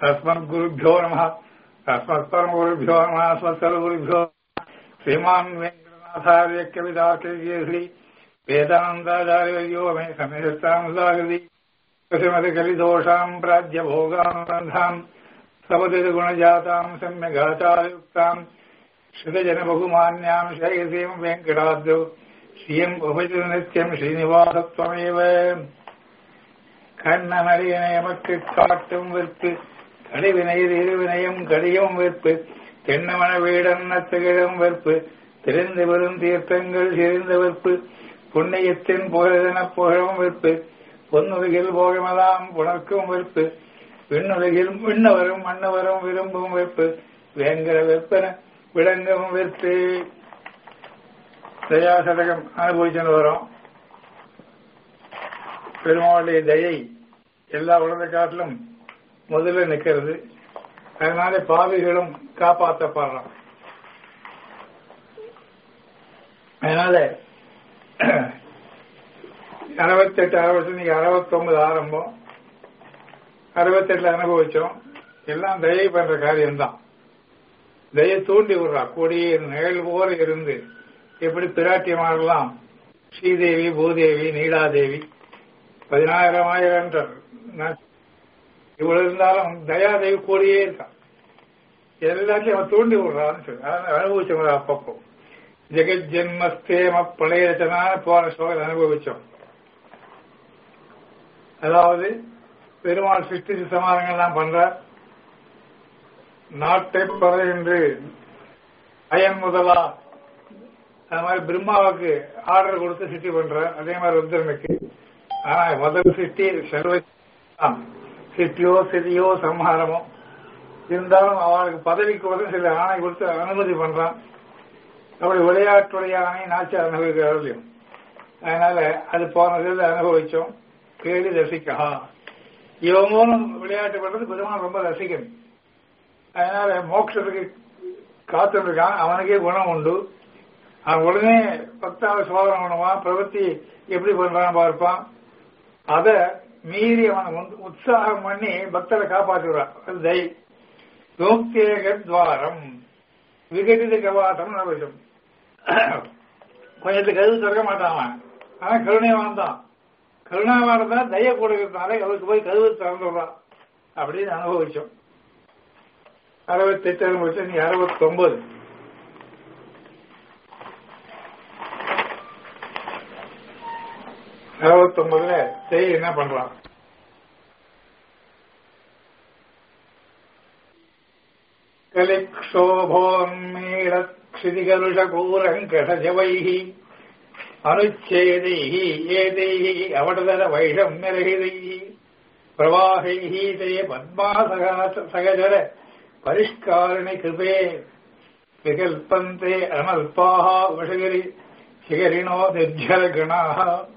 अस्मद्गुरुभ्यो नमः अस्मत्परमगुरुभ्यो नमः अस्मत्सर्वगुरुभ्यो श्रीमान् वेङ्कटनाथार्य कविदार्कयेश्री वेदान्ताचार्यवर्यो मे सन्निधत्तामुदाकृति श्रीमति कलिदोषाम् प्राज्यभोगानुबन्धाम् सपतिगुणजाताम् सम्यगाचारयुक्ताम् श्रुतजनबहुमान्याम् शयसीम् वेङ्कटाद्यौ श्रियम् उपचित नित्यम् श्रीनिवासत्वमेव கண்ணமடியனை எமக்கு காட்டும் விற்பு கடிவினையில் இருவினையும் கடியும் விற்பு தென்னமன வீடன்ன திகழும் வெற்பு தெரிந்து வரும் தீர்த்தங்கள் சிரிந்த வெற்பு புண்ணியத்தின் புகழென புகழும் வெற்பு பொன்னுலகில் போகமெல்லாம் புணர்க்கும் வெற்பு விண்ணுலகில் விண்ணவரும் மன்னவரும் விரும்பும் வெற்பு வேங்கட வெப்பன விளங்கும் வெற்பு தயாசதகம் அனுபவிச்சுன்னு வரும் பெருமாளுடைய தயை எல்லா உலக காட்டிலும் முதல்ல நிற்கிறது அதனால பாவிகளும் காப்பாற்றப்படுறோம் அதனால அறுபத்தெட்டு அறுபத்தி நீங்க அறுபத்தொன்பது ஆரம்பம் அறுபத்தெட்டுல அனுபவிச்சோம் எல்லாம் தயை பண்ற காரியம்தான் தயை தூண்டி விடுறா கொடிய நிழல் போல இருந்து எப்படி பிராட்டியமாகலாம் ஸ்ரீதேவி பூதேவி நீலாதேவி பதினாயிரம் ஆயிரம் இவ்வளவு இருந்தாலும் தயாதேவி கூடியே இருக்கான் எல்லாத்தையும் அவன் தூண்டி விடுறான்னு சொல்லி அனுபவிச்சோம் அப்பப்போ ஜெகத் ஜென்மஸ்தேம பழையச்சனான போன சோழர் அனுபவிச்சோம் அதாவது பெருமாள் சிருஷ்டி சமாதங்கள்லாம் பண்றார் நாட்டை பற என்று அயன் முதலா அது மாதிரி பிரம்மாவுக்கு ஆர்டர் கொடுத்து சிருஷ்டி பண்றார் அதே மாதிரி ருத்ரனுக்கு ஆனா முதல் சிருஷ்டி சர்வ சிருஷ்டியோ சிறியோ சம்ஹாரமோ இருந்தாலும் அவனுக்கு பதவிக்கு வந்து சில ஆணை கொடுத்து அனுமதி பண்றான் அப்படி விளையாட்டுடைய ஆணை நாச்சு அனுபவிக்கிறதையும் அதனால அது போனதில் அனுபவிச்சோம் கேடு ரசிக்கா இவங்களும் விளையாட்டு பண்றது பெருமாள் ரொம்ப ரசிக்கணும் அதனால மோட்சத்துக்கு காத்திருக்கான் அவனுக்கே குணம் உண்டு அவன் உடனே பத்தாவது சோதனை பண்ணுவான் பிரவൃத்தி எப்படி பண்றான் பார்ப்பான் அத மீறி அவன் உற்சாகம் பண்ணி பக்தரை காப்பாற்றுறான் அது தை யோக்தேக துவாரம் விகடித கவாசம் நபசம் கொஞ்சத்துக்கு கருது திறக்க மாட்டான் அவன் ஆனா கருணைவான் தான் கருணாவான் தான் தய கொடுக்கறதுனால அவருக்கு போய் கருவு திறந்துடுறான் அப்படின்னு அனுபவிச்சோம் அறுபத்தெட்டு அனுபவிச்சோம் நீ அறுபத்தி ஒன்பது அறுபத்தி ஒன்பதுல செய் என்ன பண்றான் கலிக்ஷோபோன்மீளக்ஷிதிகருஷகூரங்கடஜவைः अनुच्छेदैः एतैः अवटदर वैषम्यरहितैः प्रवाहैः ते पद्मासगजर परिष्कारिणि कृपे विकल्पन्ते अनल्पाः वशगिरि शिखरिणो निर्झरगणाः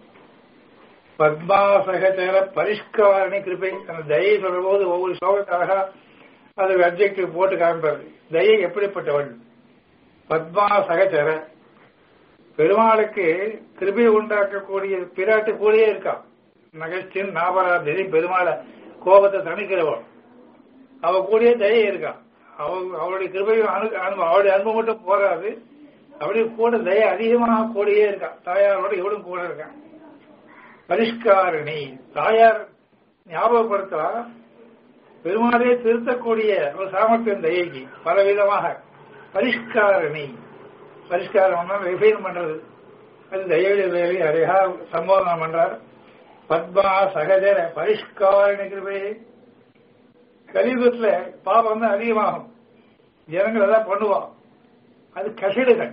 பத்மாசகச்சர பரிஷ்காரணி கிருப்பை அந்த தயை சொல்ற போது ஒவ்வொரு ஸ்லோகத்தாக அது அப்ஜெக்டிவ் போட்டு காமிப்பாரு தயை எப்படிப்பட்டவள் பத்மாசகச்சர பெருமாளுக்கு கிருபை உண்டாக்கக்கூடிய பிராட்டு கூடயே இருக்கான் நகைச்சின் நாபராதி பெருமாளை கோபத்தை தணிக்கிறவள் அவ கூடயே தயை இருக்கான் அவ அவளுடைய கிருபையும் அனு அவளுடைய அன்பு மட்டும் போராது அப்படியே கூட தயை அதிகமாக கூடயே இருக்கான் தாயாரோட இவளும் கூட இருக்கான் பரிஷ்காரணி தாயார் ஞாபகப்படுத்தா பெருமாளே திருத்தக்கூடிய ஒரு சாமர்த்தியம் தயைக்கு பலவிதமாக பரிஷ்காரணி பரிஷ்காரம் ரிஃபைன் பண்றது அது தயவுடைய வேலை அழகா சம்போதனம் பண்றார் பத்மா சகஜர பரிஷ்காரணி கிருபே கலியுகத்துல பாபம் தான் அதிகமாகும் ஜனங்கள் எல்லாம் பண்ணுவான் அது கசடுகள்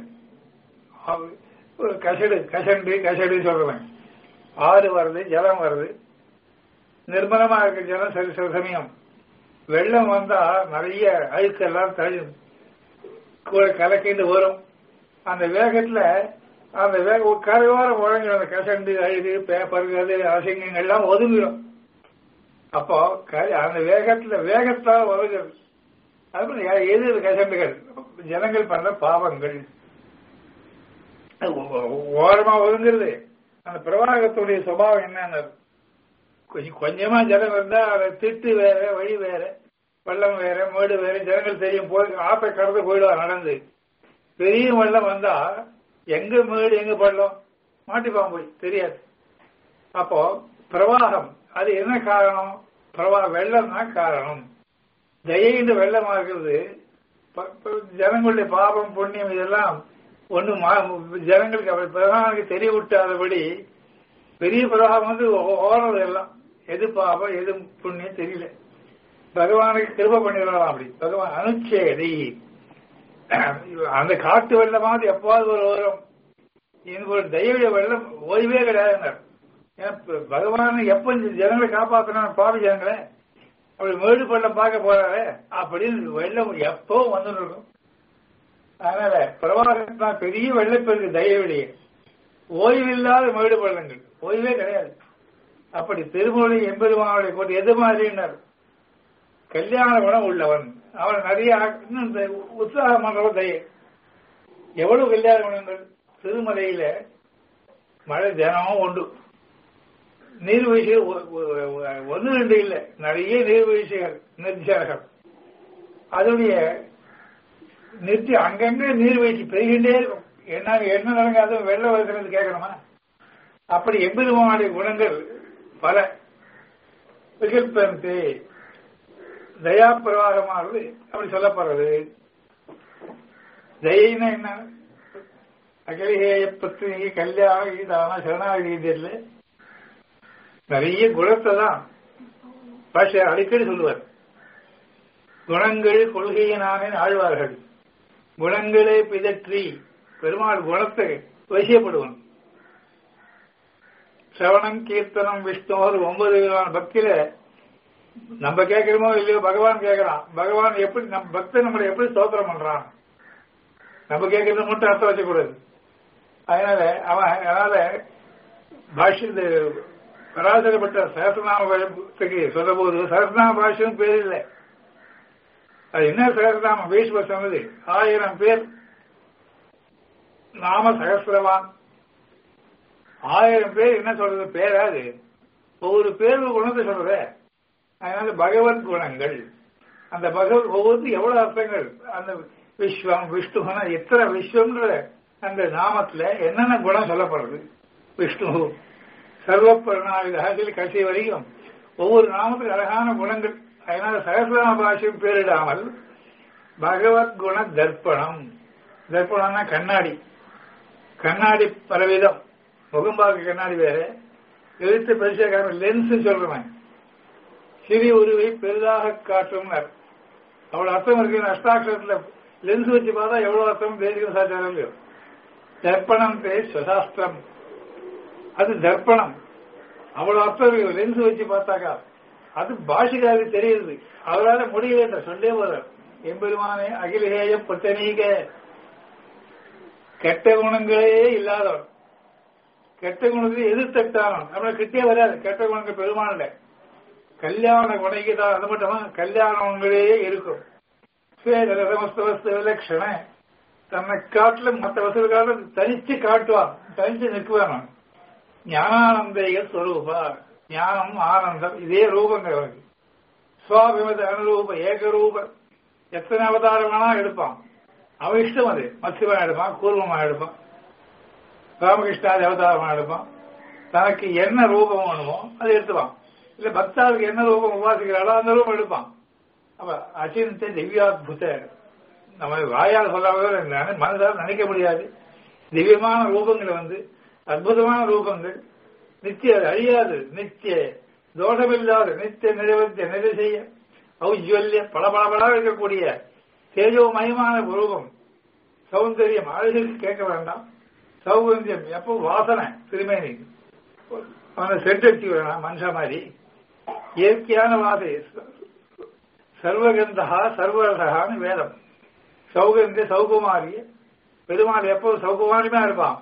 கசடு கசண்டு கசடு சொல்றவன் ஆறு வருது ஜலம் வருது நிர்மலமா இருக்க ஜலம் சரி சில சமயம் வெள்ளம் வந்தா நிறைய அழுக்கெல்லாம் தழி கூட கலக்கிட்டு வரும் அந்த வேகத்துல அந்த வேக கரையோரம் முழங்கிடும் அந்த கசண்டு அழுது பேப்பர் அது அசிங்கங்கள் எல்லாம் ஒதுங்கிடும் அப்போ அந்த வேகத்துல வேகத்தால் ஒதுங்குறது அது எது கசண்டுகள் ஜனங்கள் பண்ற பாவங்கள் ஓரமா ஒதுங்குறது அந்த பிரவாகத்துடைய சுபாவம் என்னன்னு கொஞ்சம் கொஞ்சமா ஜலம் இருந்தா அதை திட்டு வேற வழி வேற வெள்ளம் வேற மேடு வேற ஜனங்கள் தெரியும் போய் ஆப்பை கடந்து போயிடுவார் நடந்து பெரிய வெள்ளம் வந்தா எங்க மேடு எங்க பள்ளம் மாட்டிப்பான் போய் தெரியாது அப்போ பிரவாகம் அது என்ன காரணம் பிரவா வெள்ளம் தான் காரணம் தயைந்து வெள்ளமா இருக்கிறது ப- ப- ஜனங்களுடைய பாபம் புண்ணியம் இதெல்லாம் ஒண்ணு ஜனங்களுக்கு அவர் பிரதானுக்கு தெரிய விட்டாதபடி பெரிய பிரவாகம் வந்து ஓ- ஓடுறது எல்லாம் எது பாபம் எது புண்ணியம் தெரியல பகவானுக்கு கிருப பண்ணிடலாம் அப்படி பகவான் அனுச்சேதி அந்த காட்டு வெள்ளமாவது எப்பாவது ஒரு வரும் எனக்கு ஒரு தெய்வ வெள்ளம் ஓய்வே கிடையாதுங்க ஏன்னா ப- பகவான் எப்ப இந்த ஜனங்களை காப்பாத்தணும் பாவி ஜனங்களை அப்படி மேடு பள்ளம் பார்க்க போறாரு அப்படின்னு வெள்ளம் எப்போ வந்து இருக்கும் அதனால பிரவாகத்தான் பெரிய வெள்ளப்பெருக்கு தயவுடைய ஓய்வில்லாத மேடு பள்ளங்கள் ஓய்வே கிடையாது அப்படி திருமொழி எம்பெருமானுடைய போட்டு எது மாதிரின்னார் கல்யாண குணம் உள்ளவன் அவன் நிறைய ஆ- இன்னும் இந்த உற்சாகம் பண்றவன் தயை எவ்வளவு கல்யாண குணங்கள் திருமலையில மழை தினமும் உண்டு நீர்வீழ்ச்சிகள் ஒ- ஒ- ஒன்று ரெண்டு இல்லை நிறைய நீர்வீழ்ச்சிகள் நிர்ஜர்கள் அதனுடைய நிறுத்தி அங்கங்கே நீர்வீழ்ச்சி பெருகின்றே இருக்கும் என்ன என்ன நடங்காத வெள்ளம் வருகிறது கேட்கணுமா அப்படி எம்பெருமானுடைய குணங்கள் பல விகல்பந்து தயா பிரவாகமானது அப்படி சொல்லப்படுறது தயின்னா என்ன அகிலேய பத்திரிகை கல்யாணம் ஈதான சரணாகதியில் நிறைய குணத்தை தான் பாஷை அடிக்கடி சொல்லுவார் குணங்கள் கொள்கையினானே ஆழ்வார்கள் குணங்களே பிதற்றி பெருமாள் குணத்தை வசியப்படுவன் சிரவணம் கீர்த்தனம் விஷ்ணுவர் ஒன்பது விதமான பக்தியில நம்ம கேட்கிறோமோ இல்லையோ பகவான் கேட்கறான் பகவான் எப்படி நம் பக்தன் நம்மளை எப்படி ஸ்தோத்திரம் பண்றான் நம்ம கேட்கறது மட்டும் அர்த்தம் வச்சக்கூடாது அதனால அவன் அதனால பாஷ்ய இந்த பராசரப்பட்ட சகசிரநாமத்துக்கு சொல்ற போது சகசிரநாம பாஷ்யம் பேர் இல்லை அது என்ன சகசிரநாமம் பீஷ்மர் சொன்னது ஆயிரம் பேர் நாம சகசிரவான் ஆயிரம் பேர் என்ன சொல்றது பேராது ஒவ்வொரு பேர் ஒரு குணத்தை சொல்றதே அதனால பகவத் குணங்கள் அந்த பகவத் ஒவ்வொரு எவ்வளவு அர்த்தங்கள் அந்த விஸ்வம் விஷ்ணுகுணம் எத்தனை விஸ்வம்ன்ற அந்த நாமத்துல என்னென்ன குணம் சொல்லப்படுறது விஷ்ணு சர்வ பிரணாவிதாசில் கடைசி வரைக்கும் ஒவ்வொரு நாமத்துக்கு அழகான குணங்கள் அதனால சகசிரநாம பாஷையும் பேரிடாமல் பகவத் குண தர்ப்பணம் தர்ப்பணம்னா கண்ணாடி கண்ணாடி பலவிதம் முகம் பார்க்க கண்ணாடி வேற எழுத்து பெருசாக லென்ஸ் சொல்றேன் சிறிய உருவை பெரிதாக காட்டும்னர் அவ்வளவு அர்த்தம் இருக்கு அஷ்டாட்சரத்துல லென்ஸ் வச்சு பார்த்தா எவ்வளவு அர்த்தம் தேசிகம் சாச்சாரம் இல்லையோ தர்ப்பணம் பே சுசாஸ்திரம் அது தர்ப்பணம் அவ்வளவு அர்த்தம் இருக்கு லென்ஸ் வச்சு பார்த்தாக்கா அது பாஷிகாருக்கு தெரியுது அவரால் முடியல சொல்லே போறார் எம்பெருமானே அகிலேய பத்தனீக கெட்ட குணங்களே இல்லாதவர் கெட்ட குணத்தை எதிர்த்தட்டானவன் நம்மள கிட்டே வராது கெட்ட குணங்கள் பெருமான்ல கல்யாண குணைக்கு தான் அது மட்டுமா கல்யாண குணங்களே இருக்கும் ரசமஸ்தவஸ்து விலட்சண தன்னை காட்டிலும் மற்ற வசதி காட்டிலும் தனிச்சு காட்டுவான் தனிச்சு நிற்குவான் அவன். ஞானானந்தேய ஸ்வரூபா ஞானம் ஆனந்தம் இதே ரூபங்கள் அவனுக்கு சுவாபிமத அனுரூப ஏகரூப எத்தனை அவதாரம் வேணா எடுப்பான் அவன் இஷ்டம் அது மத்சிவா எடுப்பான் கூர்வமா எடுப்பான் ராமகிருஷ்ணாதி அவதாரமா எடுப்பான் தனக்கு என்ன ரூபம் வேணுமோ அதை எடுத்துவான் இல்ல பக்தாவுக்கு என்ன ரூபம் உபாசிக்கிறாளோ அந்த ரூபம் எடுப்பான் அப்ப அச்சிந்த திவ்யாத்புத நம்ம வாயால் சொல்லாமல் மனதால் நினைக்க முடியாது திவ்யமான ரூபங்களை வந்து அற்புதமான ரூபங்கள் நித்திய அது அழியாது நித்திய தோஷமில்லாத நித்திய நிறைவேற்ற நிலை செய்ய ஔஜ்வல்ய பளபளபளா இருக்கக்கூடிய தேஜோமயமான ரூபம் சௌந்தரியம் அழகுக்கு கேட்க வேண்டாம் சௌகந்தியம் எப்போ வாசனை திருமேனி அவனை செட்டடிச்சு வேணாம் மனுஷ மாதிரி இயற்கையான வாசை சர்வகந்தகா சர்வரசகான்னு வேதம் சௌகந்திய சௌகுமாரிய பெருமாள் எப்போ சௌகுமாரியமா இருப்பான்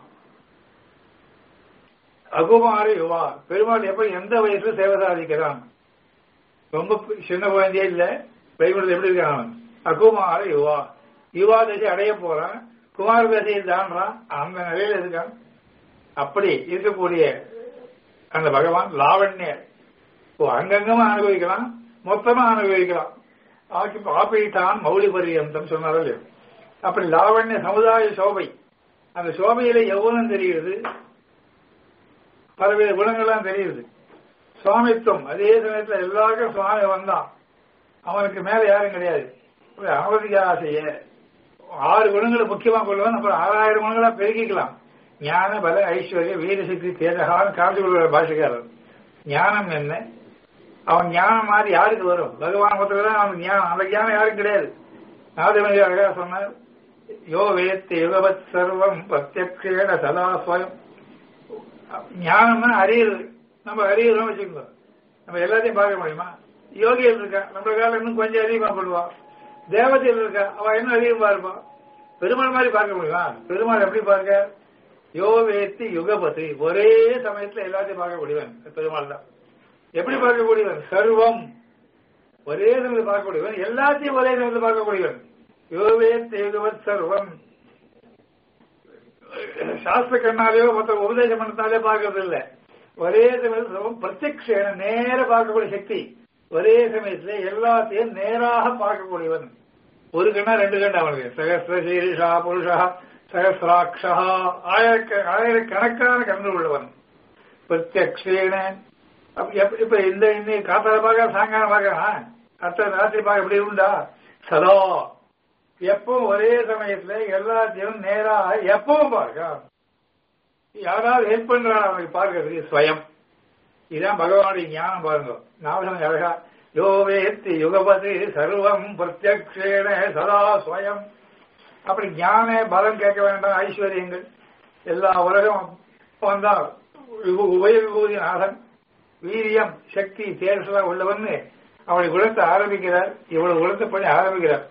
அகுமாரி யுவா பெருமாள் எப்ப எந்த வயசுல சேவை சாதிக்கிறான் ரொம்ப சின்ன குழந்தையே இல்ல வைகுண்டத்தில் எப்படி இருக்கான் அவன் அகுமார யுவா யுவா தசை அடைய போறான் குமார தசையை தாண்டான் அந்த நிலையில இருக்கான் அப்படி இருக்கக்கூடிய அந்த பகவான் லாவண்ய ஓ அங்கங்கமா அனுபவிக்கலாம் மொத்தமா அனுபவிக்கலாம் ஆக்கி ஆப்பிட்டான் மௌலி பரியந்தம் சொன்னார்கள் அப்படி லாவண்ய சமுதாய சோபை அந்த சோபையில எவ்வளவு தெரியுது பல்வேறு குணங்கள்லாம் தெரியுது சுவாமித்துவம் அதே சமயத்துல எல்லாருக்கும் சுவாமி வந்தான் அவனுக்கு மேல யாரும் கிடையாது அவதிக ஆசைய ஆறு குணங்களை முக்கியமா கொள்ளுவான் அப்புறம் ஆறாயிரம் குணங்களா பெருக்கிக்கலாம் ஞான பல ஐஸ்வர்ய வீரசக்தி தேஜகான்னு காமிச்சு கொள்கிற பாஷைக்காரர் ஞானம் என்ன அவன் ஞானம் மாதிரி யாருக்கு வரும் பகவான் ஒருத்தர் தான் அவனுக்கு ஞானம் அந்த ஞானம் யாருக்கும் கிடையாது நாதமணி அழகா சொன்னார் யோ வேத்து யுகவத் சர்வம் பிரத்யக்ஷேன சதா ஸ்வயம் ஞானம்னா அறியுறது நம்ம அறியுறோம் வச்சுக்கோங்க நம்ம எல்லாத்தையும் பார்க்க முடியுமா யோகிகள் இருக்கா நம்ம காலம் இன்னும் கொஞ்சம் அதிகமா பண்ணுவா தேவதைகள் இருக்கா அவ இன்னும் அதிகமா இருப்பான் பெருமாள் மாதிரி பார்க்க முடியுமா பெருமாள் எப்படி பார்க்க யோ வேத்தி யுகபதி ஒரே சமயத்துல எல்லாத்தையும் பார்க்க முடியவன் பெருமாள் தான் எப்படி பார்க்கக்கூடியவன் சர்வம் ஒரே சமயத்தில் பார்க்கக்கூடியவன் எல்லாத்தையும் ஒரே சமயத்தில் பார்க்கக்கூடியவன் யோவேத் யுகவத் சர்வம் சாஸ்திர கண்ணாலேயோ மற்ற உபதேசம் பண்ணத்தாலே பார்க்கறது இல்ல ஒரே சமயத்தில் பிரத்யக்ஷேன நேர பார்க்கக்கூடிய சக்தி ஒரே சமயத்துல எல்லாத்தையும் நேராக பார்க்கக்கூடியவன் ஒரு கண்ணா ரெண்டு கண்ணா அவனுக்கு சகசிர சீரிஷா புருஷா சகசிராட்சா ஆயிரக்க ஆயிரக்கணக்கான கண்கள் உள்ளவன் பிரத்யக்ஷேன இப்ப இந்த இன்னைக்கு காத்தால பார்க்க சாயங்காலம் பார்க்கலாம் அத்தனை ராத்திரி பார்க்க எப்படி உண்டா சதா எப்பவும் ஒரே சமயத்துல எல்லாத்தையும் நேரா எப்பவும் பார்க்க யாராவது ஹெல்ப் பண்றாங்க அவனுக்கு பார்க்கறதுக்கு ஸ்வயம் இதுதான் பகவானுடைய ஞானம் பாருங்க நாவசம் அழகா யோ வேத்தி யுகபதி சர்வம் பிரத்யக்ஷேன சதா ஸ்வயம் அப்படி ஞான பலம் கேட்க வேண்டாம் ஐஸ்வர்யங்கள் எல்லா உலகம் வந்தா உபய விபூதி நாதன் வீரியம் சக்தி தேர்சலா உள்ளவன்னு அவளை குணத்தை ஆரம்பிக்கிறார் இவ்வளவு குணத்தை பண்ணி ஆரம்பிக்கிறார்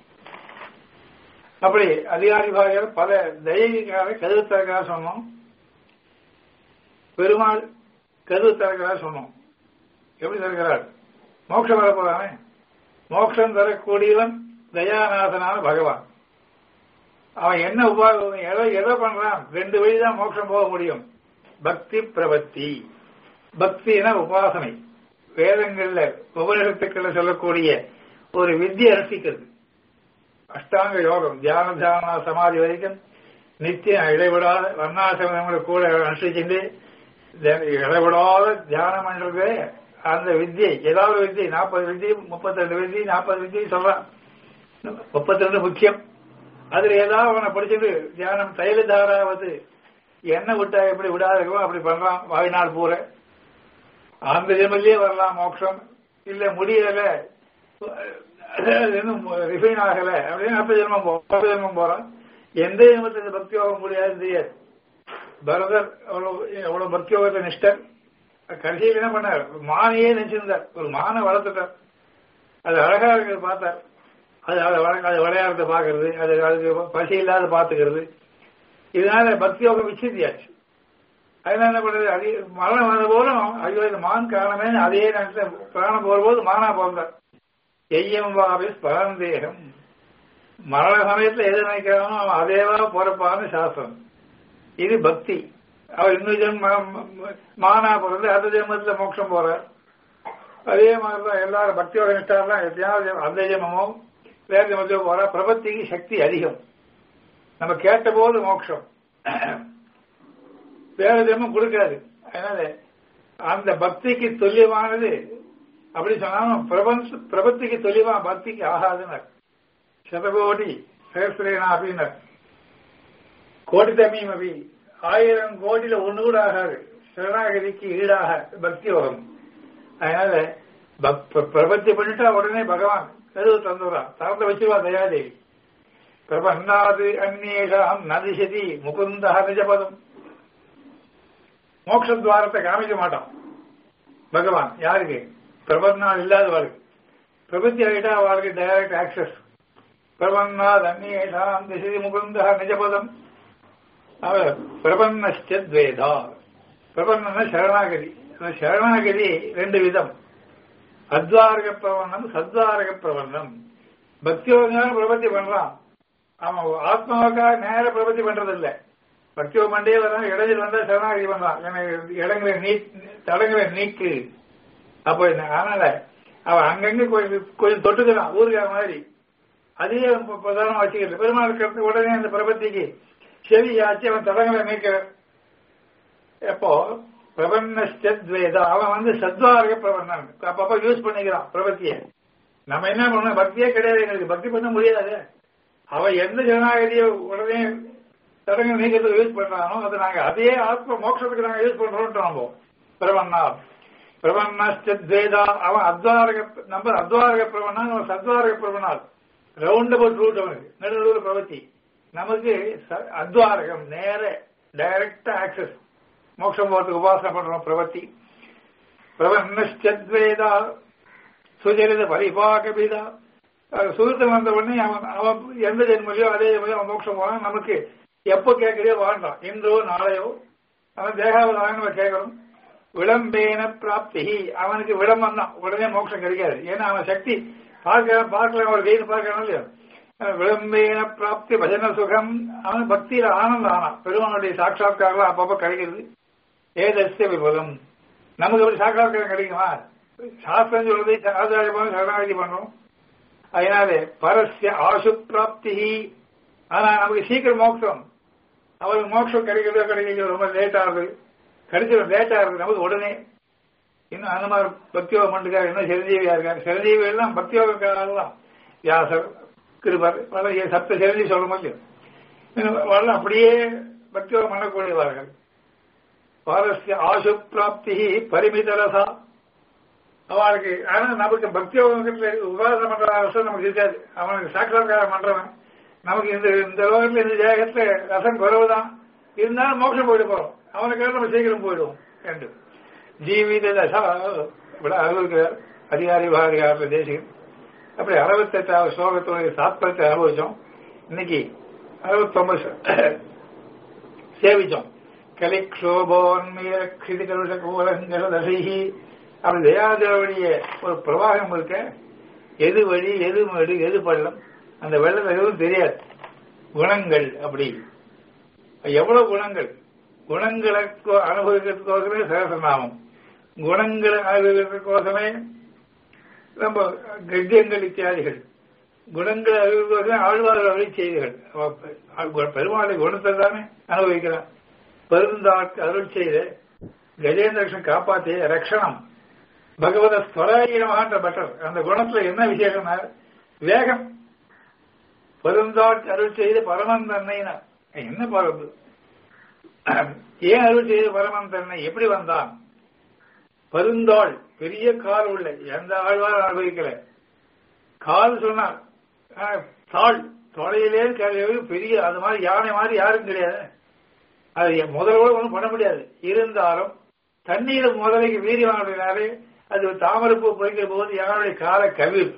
அப்படி அதிகாரி பாகர் பல தயவிக்காக கதவு திறக்கிறா சொன்னோம் பெருமாள் கதவு திறக்கிறா சொன்னோம் எப்படி திறக்கிறார் மோட்சம் வர போறானே மோட்சம் தரக்கூடியவன் தயாநாதனான பகவான் அவன் என்ன உபாயம் எதை எதை பண்றான் ரெண்டு வழிதான் மோட்சம் போக முடியும் பக்தி பிரபத்தி பக்தினா உபாசனை வேதங்கள்ல உபநிஷத்துக்கள்ல சொல்லக்கூடிய ஒரு வித்தியை ரசிக்கிறது அஷ்டாங்க யோகம் தியான தியான சமாதி வரைக்கும் நித்தியம் இடைவிடாத வர்ணாசிரமங்களை கூட அனுஷ்டிச்சுட்டு இடைவிடாத தியானம் பண்றது அந்த வித்தியை ஏதாவது வித்தியை நாற்பது வித்தியை முப்பத்தி ரெண்டு வித்தியை நாற்பது வித்தியை சொல்றான் முப்பத்தி ரெண்டு முக்கியம் அதுல ஏதாவது அவனை படிச்சுட்டு தியானம் தைல தாராவது எண்ணெய் விட்டா எப்படி விடாத இருக்கோ அப்படி பண்றான் வாழ்நாள் பூர அந்த ஜென்மத்திலேயே வரலாம் மோட்சம் இல்ல முடியல இன்னும் ரிஃபைன் ஆகல அப்படின்னு அப்ப ஜென்மம் அப்ப ஜென்மம் போறான் எந்த ஜென்மத்தில் பக்தி யோகம் முடியாதுன்னு தெரியாது பரதர் அவ்வளவு அவ்வளவு பக்தி யோகத்தை நிஷ்டர் கடைசியில் என்ன பண்ணார் மானையே நினைச்சிருந்தார் ஒரு மானை வளர்த்துட்டார் அது அழகா இருக்கிறது பார்த்தார் அது அதை அது விளையாடுறத பாக்குறது அது அதுக்கு பசி இல்லாத பாத்துக்கிறது இதனால பக்தி யோகம் விச்சிருந்தியாச்சு அதனால என்ன பண்றது அது மரணம் வந்த போதும் ஐயோ இந்த மான் காரணமே அதே நேரத்தில் பிராணம் போற போது மானா பிறந்தார் எய்யம் வாபிஸ் பரந்தேகம் மரண சமயத்துல எது நினைக்கிறானோ அவன் அதேவா பிறப்பான்னு சாஸ்திரம் இது பக்தி அவர் இன்னும் ஜென்ம மானா பிறந்து அடுத்த ஜென்மத்துல மோட்சம் போறார் அதே மாதிரிதான் எல்லாரும் பக்தியோட நிஷ்டாரெல்லாம் எத்தையாவது அந்த ஜென்மமோ வேற ஜென்மத்திலோ போறா பிரபத்திக்கு சக்தி அதிகம் நம்ம கேட்ட போது மோட்சம் வேற ஜென்மம் கொடுக்காது அதனால அந்த பக்திக்கு துல்லியமானது அப்படி சொன்னாலும் பிரபஞ்ச பிரபத்திக்கு துல்லியமா பக்திக்கு ஆகாதுனர் சதகோடி சகசிரேனா அப்படின்னார் கோடி தம்மியும் அபி ஆயிரம் கோடியில ஒண்ணு கூட ஆகாது சரணாகதிக்கு ஈடாக பக்தி வரும் அதனால பிரபத்தி பண்ணிட்டா உடனே பகவான் கருவு தந்துடுறான் தரத்தை வச்சுவா தயாதேவி பிரபன்னாது அந்நேஷாம் நதிசதி முகுந்த நிஜபதம் மோட்ச துவாரத்தை காமிக்க மாட்டான் பகவான் யாருக்கு பிரபன்னாள் இல்லாதவருக்கு பிரபத்தி ஆகிட்டா அவருக்கு டைரக்ட் ஆக்சஸ் பிரபன்னாத் அந்நேஷாம் திசதி முகுந்த நிஜபதம் அவர் பிரபன்னஸ்தேதா பிரபன்னா சரணாகதி சரணாகதி ரெண்டு விதம் அத்வாரக பிரபந்தம் சத்வாரக பிரபந்தம் பக்தியோகான பிரபத்தி பண்றான் அவன் ஆத்மாவுக்காக நேர பிரபத்தி பண்றது இல்ல பக்தியோ மண்டே வரான் இடையில் வந்தா சரணாகதி பண்றான் எனக்கு இடங்களை நீ தடங்களை நீக்கு அப்போ அதனால அவன் அங்கங்க கொஞ்சம் கொஞ்சம் தொட்டுக்கிறான் ஊருக்கார மாதிரி அதையே பிரதானம் வச்சுக்கிட்டு பெருமாள் கருத்து உடனே அந்த பிரபத்திக்கு செவி ஆச்சு அவன் தடங்களை நீக்கிறார் எப்போ பிரபன்னஸ்தத்வேதா அவன் வந்து சத்வாரக பிரபன்னன் அப்பப்ப யூஸ் பண்ணிக்கிறான் பிரபத்திய நம்ம என்ன பண்ணணும் பக்தியே கிடையாது எங்களுக்கு பக்தி பண்ண முடியாது அவன் எந்த ஜனநாயகத்தையோ உடனே தடங்கள் நீக்கிறதுக்கு யூஸ் பண்றானோ அதை நாங்க அதே ஆத்ம மோட்சத்துக்கு நாங்க யூஸ் பண்றோம் நம்ம பிரபன்னா பிரபன்னஸ்தத்வேதா அவன் அத்வாரக நம்ம அத்வாரக பிரபன்னா அவன் சத்வாரக பிரபனால் ரவுண்ட் அபவுட் ரூட் அவனுக்கு நடுநடுவில் பிரவத்தி நமக்கு அத்வாரகம் நேர டைரக்ட் ஆக்சஸ் மோட்சம் போறதுக்கு உபாசனை பண்றோம் பிரவத்தி பிரபன்னஸ்தத்வேதா சுஜரித பரிபாகபீதா சுகத்தம் வந்த உடனே அவன் அவன் எந்த ஜென்மலையோ அதே ஜென்மலையோ அவன் மோட்சம் போறான் நமக்கு எப்போ கேட்கறியோ வாழ்றான் இன்றோ நாளையோ அவன் தேகாவதான நம்ம கேட்கணும் விளம்பேன பிராப்தி அவனுக்கு விளம்பம் தான் உடனே மோட்சம் கிடைக்காது ஏன்னா அவன் சக்தி பார்க்க பார்க்கலாம் ஒரு கைது பார்க்கணும் இல்லையா விளம்பேன பிராப்தி பஜன சுகம் அவன் பக்தியில ஆனந்தம் ஆனான் பெருமானுடைய சாட்சாத்காரம் அப்பப்ப கிடைக்கிறது ஏதஸ்ய விபதம் நமக்கு அப்படி சாட்சாத்காரம் கிடைக்குமா சாஸ்திரம் சொல்றதை ஆச்சாரியமாக சரணாகதி பண்றோம் அதனாலே பரஸ்ய ஆசு பிராப்தி ஆனா நமக்கு சீக்கிரம் மோட்சம் அவருக்கு மோட்சம் கிடைக்கிறதோ கிடைக்கிறது ரொம்ப லேட் ஆகுது கிடைச்சிடும் லேட் ஆகுது நமக்கு உடனே இன்னும் அந்த மாதிரி பக்தியோகம் பண்ணிருக்காரு இன்னும் சிரஞ்சீவியா இருக்காரு சிரஞ்சீவி எல்லாம் பக்தியோகக்காரெல்லாம் வியாசர் கிருபர் சப்த சிரஞ்சீவி சொல்ல முடியும் வரலாம் அப்படியே பக்தியோகம் பண்ணக்கூடியவார்கள் பாரஸ்ய ஆசு பிராப்தி பரிமிதரசா அவனுக்கு ஆனா நமக்கு பக்தியோகத்துல உபாசனம் பண்ற அவசரம் நமக்கு இருக்காது அவனுக்கு சாட்சாத்காரம் பண்றவன் நமக்கு இந்த இந்த லோகத்துல இந்த ஜேகத்துல ரசம் குறைவுதான் இருந்தாலும் மோட்சம் போயிட்டு போறோம் அவனுக்காக நம்ம சீக்கிரம் போயிடுவோம் என்று ஜீவித தசா இப்படி அனுபவிக்கிறார் அதிகாரி பாதிகாரத்தில் தேசிகன் அப்படி அறுபத்தெட்டாவது ஸ்லோகத்துடைய தாத்பரியத்தை அனுபவிச்சோம் இன்னைக்கு அறுபத்தொன்பது சேவிச்சோம் கலிக்ஷோபோன்மீரக்ஷிதிகருஷ கூலங்கல தசைஹி அப்படி தயாதேவனுடைய ஒரு பிரவாகம் இருக்க எது வழி எது மேடு எது பள்ளம் அந்த வெள்ளம் எதுவும் தெரியாது குணங்கள் அப்படி எவ்வளவு குணங்கள் குணங்களை அனுபவிக்கிறதுக்கோசமே சகசநாமம் குணங்களை அனுபவிக்கிறதுக்கோசமே நம்ம கத்தியங்கள் இத்தியாதிகள் குணங்களை அனுபவிக்கிறதுக்கோசமே ஆழ்வார்கள் அருளி செய்திகள் பெருமாளை குணத்தை தானே அனுபவிக்கிறான் பெருந்தாட்கு அருள் செய்த கஜேந்திர லட்சம் காப்பாற்றிய ரக்ஷணம் பகவத ஸ்வராயிரமான்ற பட்டர் அந்த குணத்துல என்ன விசேஷம்னா வேகம் பெருந்தாட்கு அருள் செய்த பரமன் தன்னைனா என்ன பரப்பு ஏன் அருள் செய்த பரமன் தன்னை எப்படி வந்தான் பருந்தாள் பெரிய கால் உள்ள எந்த ஆழ்வார் அனுபவிக்கல கால் சொன்னார் தாள் தொலையிலே பெரிய அது மாதிரி யானை மாதிரி யாரும் கிடையாது அது முதலோட ஒன்றும் பண்ண முடியாது இருந்தாலும் தண்ணீர் முதலைக்கு வீரியமானதுனாலே அது தாமரப்பூ பொய்க்கிற போது யாருடைய கால கவிழ்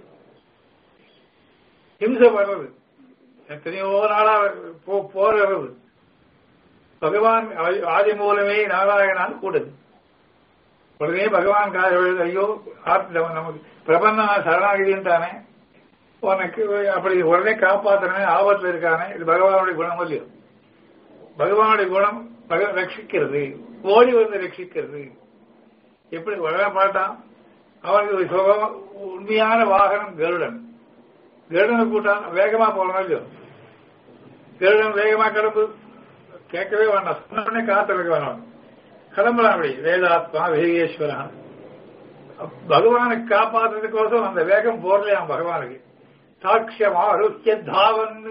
ஹிம்சை வர்றது எத்தனையோ நாளா போறது பகவான் ஆதி மூலமே நாராயணான் கூடுது உடனே பகவான் கால ஐயோ நமக்கு பிரபந்தா சரணாகிதின்றானே உனக்கு அப்படி உடனே காப்பாற்றனே ஆபத்துல இருக்கானே இது பகவானுடைய குணம் இல்லையோ பகவானுடைய குணம் ரட்சிக்கிறது ஓடி வந்து ரட்சிக்கிறது எப்படி வர மாட்டான் அவனுக்கு சுகம் உண்மையான வாகனம் கருடன் கருடனை கூட்டான் வேகமா போகணும் இல்லையோ கருடன் வேகமா கிளம்பு கேட்கவே வேண்டாம் சொன்ன காத்திருக்க வேணாம் கிளம்பலாம் அப்படி வேதாத்மா வேகேஸ்வரன் பகவானை காப்பாற்றுறதுக்கோசம் அந்த வேகம் போடலையாம் பகவானுக்கு சாட்சியமா அருக்கிய தாவன்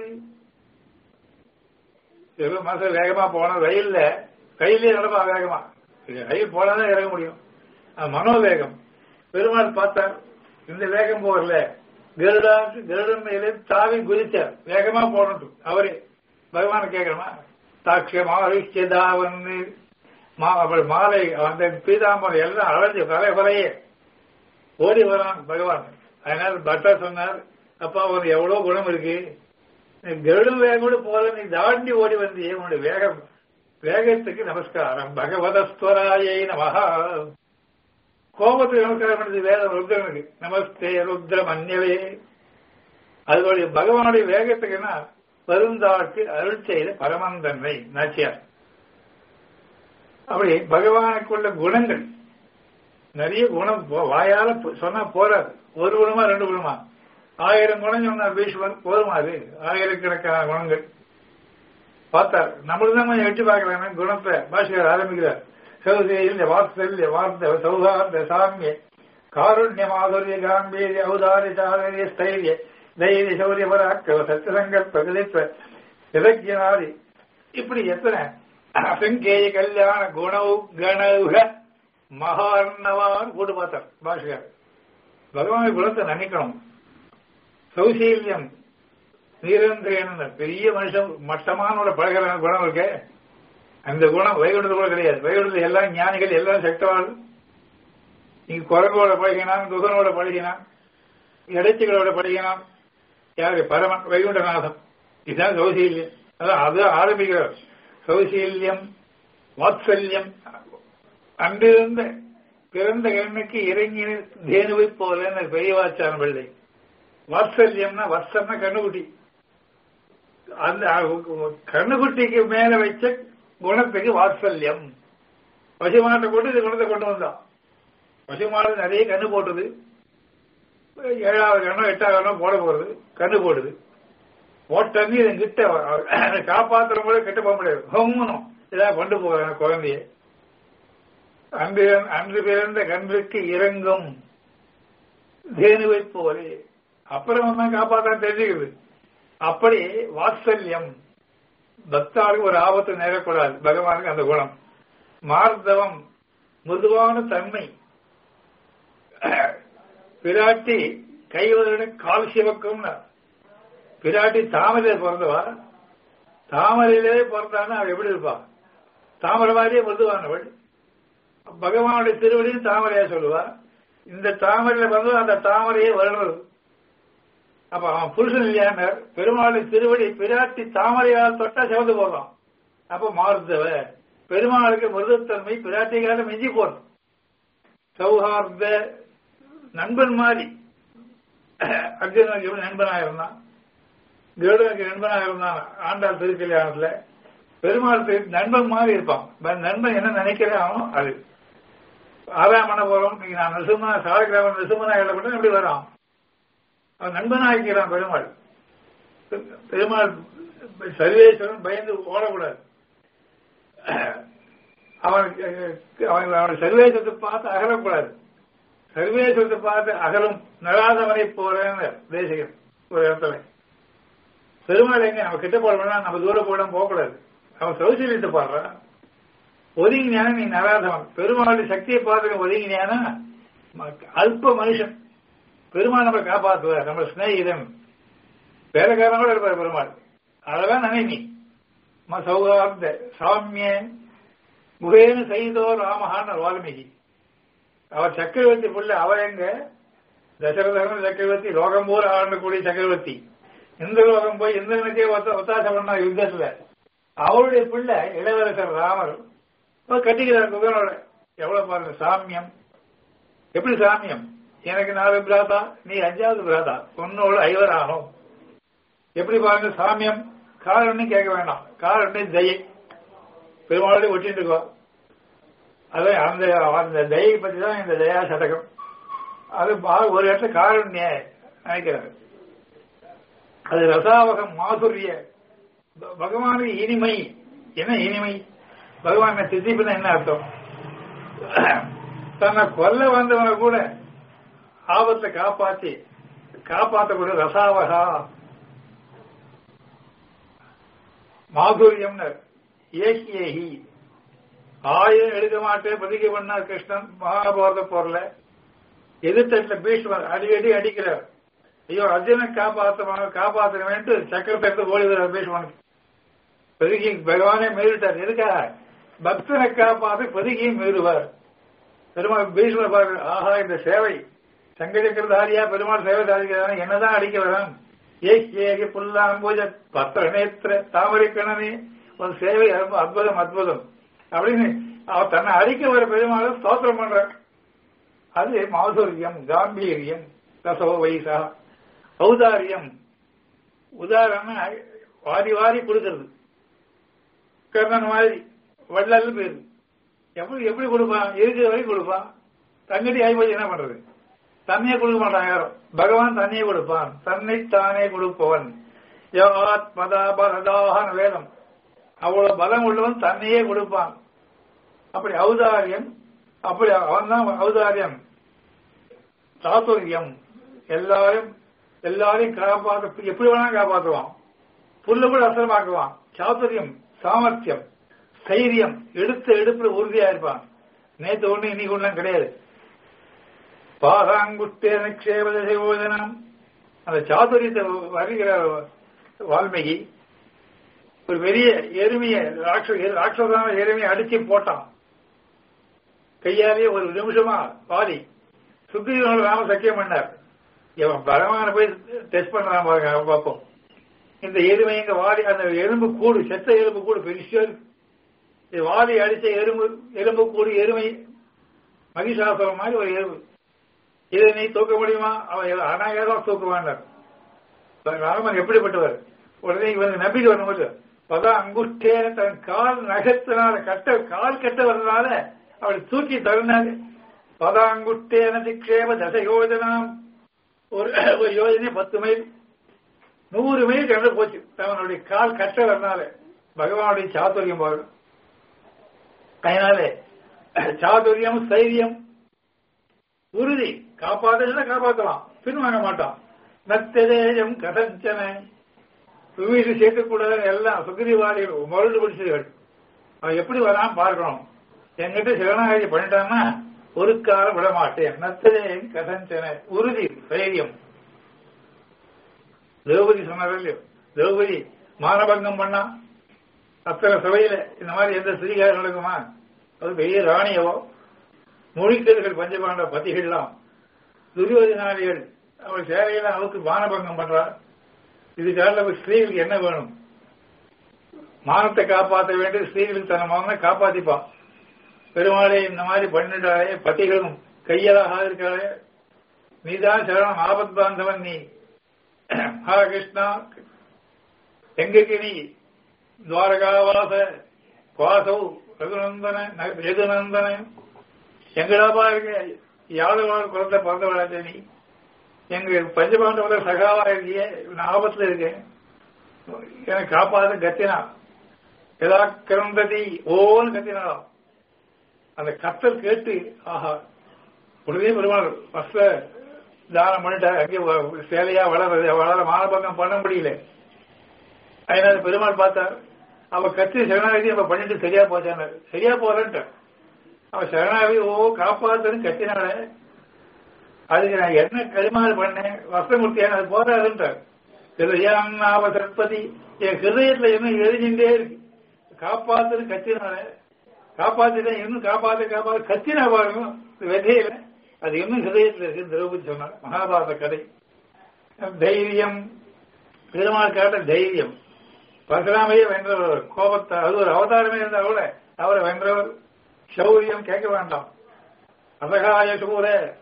எவ்வளவு மாசம் வேகமா போன ரயில்ல ரயிலே நடப்பா வேகமா ரயில் போனாதான் இறங்க முடியும் மனோவேகம் பெருமாள் பார்த்தார் இந்த வேகம் போகல கருடா கருடன் மேலே தாவி குதிச்சார் வேகமா போனட்டும் அவரே பகவான கேட்கணுமா சாட்சியமா அரிச்சதாவன் மாலை அந்த பீதாம்பரம் எல்லாம் அழைஞ்சு கலை வரையே ஓடி வரான் பகவான் அதனால பட்டா சொன்னார் அப்பா உனக்கு எவ்வளவு குணம் இருக்கு கருடன் வேகம் கூட போல நீ தாண்டி ஓடி வந்தியே உன்னுடைய வேகம் வேகத்துக்கு நமஸ்காரம் பகவதஸ்வராயை நமஹா கோபத்துக்கு நமஸ்காரம் பண்ணது வேதம் ருத்ரனுக்கு நமஸ்தே ருத்ர மன்யவே அதனுடைய பகவானுடைய வேகத்துக்கு என்ன வருந்தாக்கு அருள் செய்த பரமந்தன்மை நாச்சியார் அப்படி பகவானுக்குள்ள குணங்கள் நிறைய குணம் போ- வாயால போ- சொன்னா போறாது ஒரு குணமா ரெண்டு குணமா ஆயிரம் குணம் சொன்னார் பீஷ்மர் போதுமா அது ஆயிரக்கணக்கான குணங்கள் பார்த்தார் நம்மளுக்கு தான் கொஞ்சம் எட்டி பார்க்கலாம் குணத்தை பாஷகர் ஆரம்பிக்கிறார் சௌசேல்ய வாத்சல்ய வார்த்த சௌகார்த்த சாமிய காருண்ய மாதுரிய காம்பீரிய ஔதாரி சாதரிய ஸ்தைரிய தைரிய சௌரிய பராக்கிரம சத்தியசங்கல்ப கலித்வ இலக்கியனாதி இப்படி எத்தனை அசங்கேய கல்யாண குணவு கணவுக மகார்ணவான் கூட்டு பார்த்தார் பாஷகர் பகவான் குணத்தை நினைக்கணும் சௌசீல்யம் நீரந்திரன் பெரிய மனுஷன் மட்டமானோட பழகிற குணம் இருக்கு அந்த குணம் வைகுண்டது கூட கிடையாது வைகுண்டது எல்லாம் ஞானிகள் எல்லாம் சக்தவாள் நீங்க குரங்கோட பழகினான் குகனோட பழகினான் இடைச்சிகளோட பழகினான் யாரு பரமன் வைகுண்டநாதம் இதுதான் சௌசீல்யம் அதான் அது ஆரம்பிக்கிறார் சௌசீல்யம் வாத்சல்யம் அன்றிருந்த பிறந்த கண்ணுக்கு இறங்கின தேனுவை போல பெரியவாச்சாரம் பிள்ளை வாத்சல்யம்னா வத்சம்னா கண்ணுக்குட்டி அந்த கண்ணுக்குட்டிக்கு மேல வச்ச குணத்துக்கு வாத்சல்யம் பசுமாட்டை கொண்டு இந்த குணத்தை கொண்டு வந்தான் பசுமாடு நிறைய கண்ணு போட்டது ஏழாவது கண்ணோ எட்டாவது கண்ணோ போட போறது கண்ணு போடுது போட்டன்னு இதன் கிட்ட வ- காப்பாத்துற கூட கிட்ட போக முடியாது ஹோமனும் இதான் கொண்டு போகிறாங்க குழந்தைய அன்று அன்று பிறந்த கன்றுக்கு இறங்கும் தேனுவை போலே அப்புறம் தான் காப்பாத்தான் தெரிஞ்சுக்கிறது அப்படி வாத்சல்யம் பக்தாளுக்கு ஒரு ஆபத்து நேரக்கூடாது பகவானுக்கு அந்த குணம் மார்தவம் மிருதுவான தன்மை பிராட்டி கைவருடன் கால் சிவக்கும்னா பிராட்டி தாமரையில பிறந்தவா தாமரையிலே பிறந்தான்னா அவள் எப்படி இருப்பா தாமரை மாதிரியே மிருதுவானவள் பகவானுடைய திருவடியும் தாமரையா சொல்லுவா இந்த தாமரையில வந்து அந்த தாமரையே வருகிறது அப்ப அவன் புருஷன் இல்லையான பெருமாளின் திருவடி பிராட்டி தாமரையால் தொட்டா சிவந்து போடுறான் அப்ப மாறுதவ பெருமாளுக்கு மிருதுத்தன்மை பிராட்டிக்கால மிஞ்சி போடும் சௌஹார்த நண்பன் மாதிரி அர்ஜுனனுக்கு எப்படி நண்பனாக இருந்தான் கருடனுக்கு நண்பனாக இருந்தான் ஆண்டாள் திருக்கல்யாணத்துல பெருமாள் திரு- நண்பன் மாதிரி இருப்பான் ப- நண்பன் என்ன நினைக்கிறானோ அது ஆதாயம் பண்ண போறோம் இன்னைக்கு நான் நிசுமனா சாலக்கிராமன் நிசுமனா எழுதப்பட்ட எப்படி வரான் அவன் நண்பனாக்கிறான் பெருமாள் பெ- பெருமாள் சர்வேஸ்வரன் பயந்து ஓடக்கூடாது அவனுக்கு அவன் அவன் சர்வேஸ்வரத்தை பார்த்து அகலக்கூடாது சர்வேஸ்வரத்தை பார்த்து அகலும் நடாதவனை போறேன்னு தேசிகன் ஒரு இடத்துல பெருமாள் எங்க நம்ம கிட்ட போடணும்னா நம்ம தூரம் போட போகக்கூடாது அவன் சௌசல்யத்தை பாடுறான் ஒதுங்கினான நீ நராதவன் பெருமாளுடைய சக்தியை பார்த்து ஒதுங்கினானா ம- அல்ப மனுஷன் பெருமாள் நம்மளை காப்பாற்றுவார் நம்ம சிநேகிதன் வேலைக்காரன் கூட இருப்பார் பெருமாள் அதெல்லாம் நினை நீ ம சௌகார்த்த சாமிய முகேன செய்தோ ராமஹான் வால்மீகி அவர் சக்கரவர்த்தி புள்ள அவர் எங்க தசரதன் சக்கரவர்த்தி லோகம் பூரா ஆண்டக்கூடிய சக்கரவர்த்தி இந்த லோகம் போய் இந்திரனுக்கே ஒத்த ஒத்தாசை பண்ணா யுத்தத்துல அவருடைய பிள்ளை இளவரசர் ராமர் அவர் கட்டிக்கிறார் குகனோட எவ்வளவு பாருங்க சாமியம் எப்படி சாமியம் எனக்கு நாலு பிராதா நீ அஞ்சாவது பிராதா உன்னோடு ஐவர் ஆகும் எப்படி பாருங்க சாமியம் காரணம் கேட்க வேண்டாம் காரணம் தயை பெருமாளுடைய ஒட்டிட்டு இருக்கோம் அது அந்த அந்த தயை பத்தி தான் இந்த தயா சதகம் அது பா- ஒரு இடத்துல காரண்ய நினைக்கிறாரு அது ரசாவகம் மாதுரிய ப- பகவானுக்கு இனிமை என்ன இனிமை பகவான் திதிப்புனா என்ன அர்த்தம் தன்னை கொல்ல வந்தவனை கூட ஆபத்தை காப்பாத்தி காப்பாற்றக்கூடிய ரசாவகா மாதுரியம்னர் ஏகி ஏகி ஆயிரம் எடுக்க மாட்டேன் பதிக்க பண்ணார் கிருஷ்ணன் மகாபாரத போர்ல எதிர்த்தட்டுல பீஷ்மர் அடிக்கடி அடிக்கிறார் ஐயோ அர்ஜுனை காப்பாற்ற காப்பாற்றணும்ட்டு சக்கரத்தை எடுத்து ஓடுகிறார் பீஷ்மனுக்கு பெருகி பகவானே மீறிட்டார் எதுக்காக பக்தனை காப்பாற்ற பெருகியும் மீறுவார் பெருமாள் பீஷ்மர் பாரு ஆஹா இந்த சேவை சங்கச்சக்கரதாரியா பெருமாள் சேவை சாதிக்கிறான் என்னதான் அடிக்க வரான் ஏகி ஏகி புல்லாம்பூஜ பத்திர நேத்திர தாமரை கணனே ஒரு சேவை ரொம்ப அற்புதம் அற்புதம் அப்படின்னு அவர் தன்னை அடிக்க வர பெருமாளை ஸ்தோத்திரம் பண்றார் அது மாதுரியம் காம்பீரியம் ரசோ வைசா ஔதாரியம் உதாரணம் வாரி வாரி கொடுக்கறது கர்ணன் மாதிரி வள்ளல் பேரு எப்படி எப்படி கொடுப்பான் இருக்கிற வரைக்கும் கொடுப்பான் தங்கிட்ட ஆகி என்ன பண்றது தண்ணியை கொடுக்க மாட்டான் யாரும் பகவான் தண்ணியை கொடுப்பான் தன்னை தானே கொடுப்பவன் யவாத்மதா பரதாகன வேதம் அவ்வளவு பலம் உள்ளவன் தன்னையே கொடுப்பான் அப்படி ஔதாரியம் அப்படி அவன் தான் ஔதாரியம் சாத்துரியம் எல்லாரும் எல்லாரையும் காப்பாற்ற எப்படி வேணாலும் காப்பாற்றுவான் புல்ல கூட அசலமாக்குவான் சாத்துரியம் சாமர்த்தியம் தைரியம் எடுத்த எடுப்புல உறுதியா இருப்பான் நேத்து ஒண்ணு இன்னைக்கு ஒண்ணும் கிடையாது பாகாங்குஷ்டே நிக்ஷேப யோஜனம் அந்த சாதுரியத்தை வருகிற வால்மீகி ஒரு பெரிய எருமைய ராட்சசான எருமையை அடிச்சு போட்டான் கையாலேயே ஒரு நிமிஷமா பாதி சுக்ரீவனோட ராம சக்கியம் பண்ணார் இவன் பகவான போய் டெஸ்ட் பண்றான் பாருங்க பார்ப்போம் இந்த எருமை எங்க வாடி அந்த எறும்பு கூடு செத்த எறும்பு கூடு பெருசா இருக்கு இது வாடி அடிச்ச எறும்பு எறும்பு கூடு எருமை மகிஷாசுரம் மாதிரி ஒரு எறும்பு இதை நீ தூக்க முடியுமா அவன் அனாயிரம் தூக்குவான் ராமன் எப்படிப்பட்டவர் உடனே இவன் நம்பிட்டு வரும்போது பதான் அங்குஷ்டே தன் கால் நகத்தினால கட்ட கால் கட்ட வர்றதுனால அவளை தூக்கி தருனாரு பதாங்குட்டேன திக்ஷேப தச யோஜனம் ஒரு ஒரு யோஜனை பத்து மைல் நூறு மைல் கடந்து போச்சு அவனுடைய கால் கட்ட வரனால பகவானுடைய சாதுரியம் பாருங்க அதனால சாதுரியம் தைரியம் உறுதி காப்பாற்றுனா காப்பாற்றலாம் பின்வாங்க மாட்டான் நத்ததேயம் கதஞ்சன சுவீடு சேர்க்கக்கூடாது எல்லாம் சுகிரிவாதிகள் மருடு பிடிச்சதுகள் அவன் எப்படி வரான் பார்க்கணும் என்கிட்ட சிவனாகி பண்ணிட்டான்னா ஒரு காலம் விட மாட்டேன் நத்ததேயம் கதஞ்சன உறுதி தைரியம் திரௌபதி சொன்னார் இல்லையோ திரௌபதி மானபங்கம் பண்ணா அத்தனை சபையில இந்த மாதிரி எந்த ஸ்ரீகாரம் நடக்குமா அது பெரிய ராணியவோ மொழிக்கர்கள் பஞ்சபாண்ட பத்திகள்லாம் துரியோதனாளிகள் அவள் சேவையெல்லாம் அவருக்கு மானபங்கம் பண்றார் இதுக்காக ஸ்திரீகளுக்கு என்ன வேணும் மானத்தை காப்பாற்ற வேண்டிய ஸ்திரீகளுக்கு தன் மகனை காப்பாத்திப்பான் பெருமாளை இந்த மாதிரி பண்ணிட்டாலே பத்திகளும் கையலாக இருக்காளே நீதான் சரணம் ஆபத் பாந்தவன் நீ ஹா கிருஷ்ணா எங்கக்கு நீ துவாரகாவாச குவாசவ் ரகுநந்தன ரகுநந்தன எங்கடாப்பா இருக்க யாதவார் குழந்தை பிறந்தவளாச்சே நீ எங்க பஞ்சபாண்டவர சகாவா இருக்கிய நான் ஆபத்துல இருக்கேன் எனக்கு காப்பாத கத்தினா எதா கிரந்ததி ஓன்னு கத்தினாலும் அந்த கத்தல் கேட்டு ஆஹா உடனே பெருமாள் ஃபர்ஸ்ட்ல தானம் பண்ணிட்டார் அங்கே சேலையா வளர வளர மானபங்கம் பண்ண முடியல அதனால பெருமாள் பார்த்தார் அவ கத்தி சரணாகதி அவ பண்ணிட்டு சரியா போச்சான சரியா போறன்ட்டு அவ சரணாகதி ஓ காப்பாத்துன்னு கத்தினால அதுக்கு நான் என்ன கரிமாறு பண்ணேன் வஸ்திரமூர்த்தியான அது போதாதுன்றார் ஹிருதயம் நாம சற்பதி என் ஹிருதயத்துல இன்னும் எரிஞ்சுட்டே இருக்கு காப்பாத்துன்னு கத்தினால காப்பாத்திட்டேன் இன்னும் காப்பாத்து காப்பாத்து கத்தினா பாருங்க விதையில அது இன்னும் ஹிருதயத்தில் இருக்கு திரௌபதி சொன்னார் மகாபாரத கதை தைரியம் பெருமாள் காட்ட தைரியம் பரசுராமையே வென்றவர் கோபத்தை அது ஒரு அவதாரமே இருந்தா கூட அவரை வென்றவர் சௌரியம் கேட்க வேண்டாம் அசகாய சூர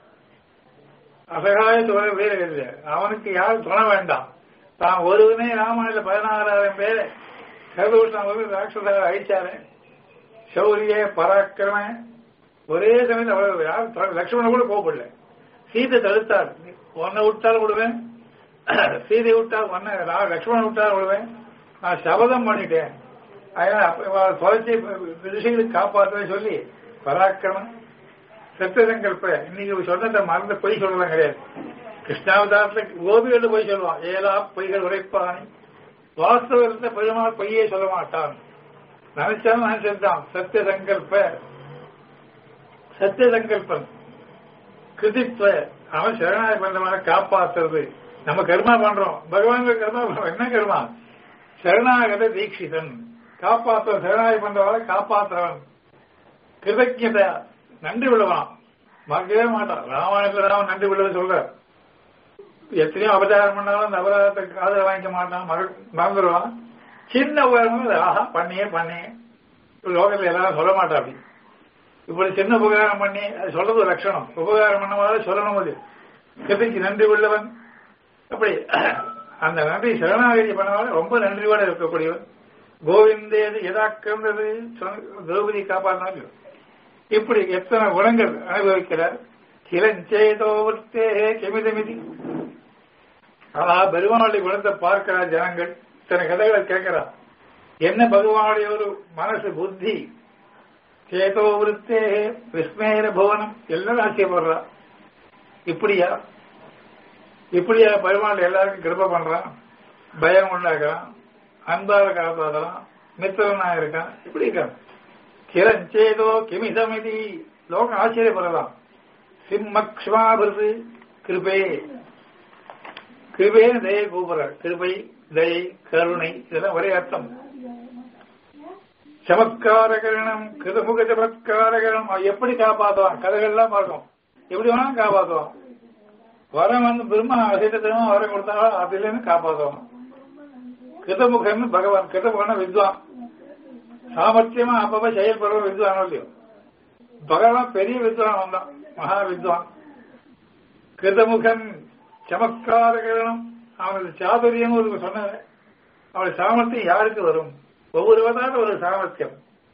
அசகாய சூர வீரர் இல்லை அவனுக்கு யாரும் துணை வேண்டாம் தான் ஒருவனே ராமாயண பதினாறாயிரம் பேர் கருதூஷணம் வந்து ராட்சசார அழிச்சாரு சௌரிய பராக்கிரம ஒரே சமயம் அவர் யார் லட்சுமணன் கூட கோபப்படல சீதை தடுத்தார் உன்னை விட்டால் விடுவேன் சீதை விட்டால் உன்னை லட்சுமணன் விட்டால் விடுவேன் நான் சபதம் பண்ணிட்டேன் அதனால தொலைச்சி விஷயங்களுக்கு காப்பாற்ற சொல்லி பராக்கிரமம் சத்தியசங்கல்ப இன்னைக்கு சொன்னதை மறந்து பொய் சொல்லலாம் கிடையாது கிருஷ்ணாவதாரத்துல கோபிகள் பொய் சொல்லுவான் ஏலா பொய்கள் உரைப்பானி வாஸ்தவத்தை பெருமாள் பொய்யே சொல்ல மாட்டான் நினைச்சாலும் நினைச்சிருந்தான் சத்திய சங்கல்ப சத்திய சங்கல்பன் கிருதித்வ அவன் சரணாய பந்தமான காப்பாத்துறது நம்ம கர்மா பண்றோம் பகவான் கர்மா பண்றோம் என்ன கர்மா சரணாகத தீட்சிதன் காப்பாற்ற சரணாய பண்றவரை காப்பாற்றுறவன் கிருதஜத நன்றி விடுவான் மறக்கவே மாட்டான் ராமாயணத்துல ராமன் நன்றி விடுவது சொல்றார் எத்தனையோ அபச்சாரம் பண்ணாலும் அந்த அபராதத்தை காதல வாங்கிக்க மாட்டான் மறந்துடுவான் சின்ன உபகாரம் ஆஹா பண்ணியே பண்ணியே லோகத்துல எல்லாரும் சொல்ல மாட்டா அப்படி இப்படி சின்ன உபகாரம் பண்ணி அது சொல்றது ஒரு லட்சணம் உபகாரம் பண்ணவாத சொல்லணும் அது எதுக்கு நன்றி உள்ளவன் அப்படி அந்த நன்றி சரணாகதி பண்ணவாத ரொம்ப நன்றியோட இருக்கக்கூடியவன் கோவிந்தேது எதாக்கிறது திரௌபதி காப்பாற்றினாலும் இப்படி எத்தனை குணங்கள் அனுபவிக்கிறார் கிளஞ்சேதோ விருத்தே கிமிதமிதி ஆனா பெருமாளுடைய குணத்தை பார்க்கிற ஜனங்கள் இத்தனை கதைகளை கேட்கிறா என்ன பகவானுடைய ஒரு மனசு புத்தி சேதோ விருத்தே விஸ்மேர புவனம் எல்லாரும் ஆச்சரியப்படுறா இப்படியா இப்படியா பெருமாள் எல்லாருக்கும் கிருப பண்றான் பயம் உண்டாக்குறான் அன்பால காப்பாத்துறான் மித்திரனா இருக்கான் இப்படி இருக்கான் கிரஞ்சேதோ கிமிதமிதி லோகம் ஆச்சரியப்படலாம் சிம்மக்ஷ்மாபிருது கிருபே கிருபேன்னு தயை கூப்பிடுற கிருபை தயை கருணை இதெல்லாம் ஒரே அர்த்தம் சமத்காரகரணம் கிருதமுக சமத்காரகரணம் அவன் எப்படி காப்பாற்றுவான் கதைகள்லாம் பார்க்கும் எப்படி வேணாலும் காப்பாற்றுவான் வரம் வந்து பிரம்மா அசைத்தமா வரம் கொடுத்தாலும் அதுல இருந்து காப்பாற்றுவான் கிருதமுகன்னு பகவான் கிருதமுகன்னு வித்வான் சாமர்த்தியமா அப்பப்ப செயல்படுற வித்வானோ இல்லையோ பகவான் பெரிய வித்வான் வந்தான் மகா வித்வான் கிருதமுகன் சமத்காரகரணம் அவனது சாதுரியம் ஒரு சொன்ன அவனுடைய சாமர்த்தியம் யாருக்கு வரும் ஒவ்வொரு விதமான ஒரு சாமர்த்தியம்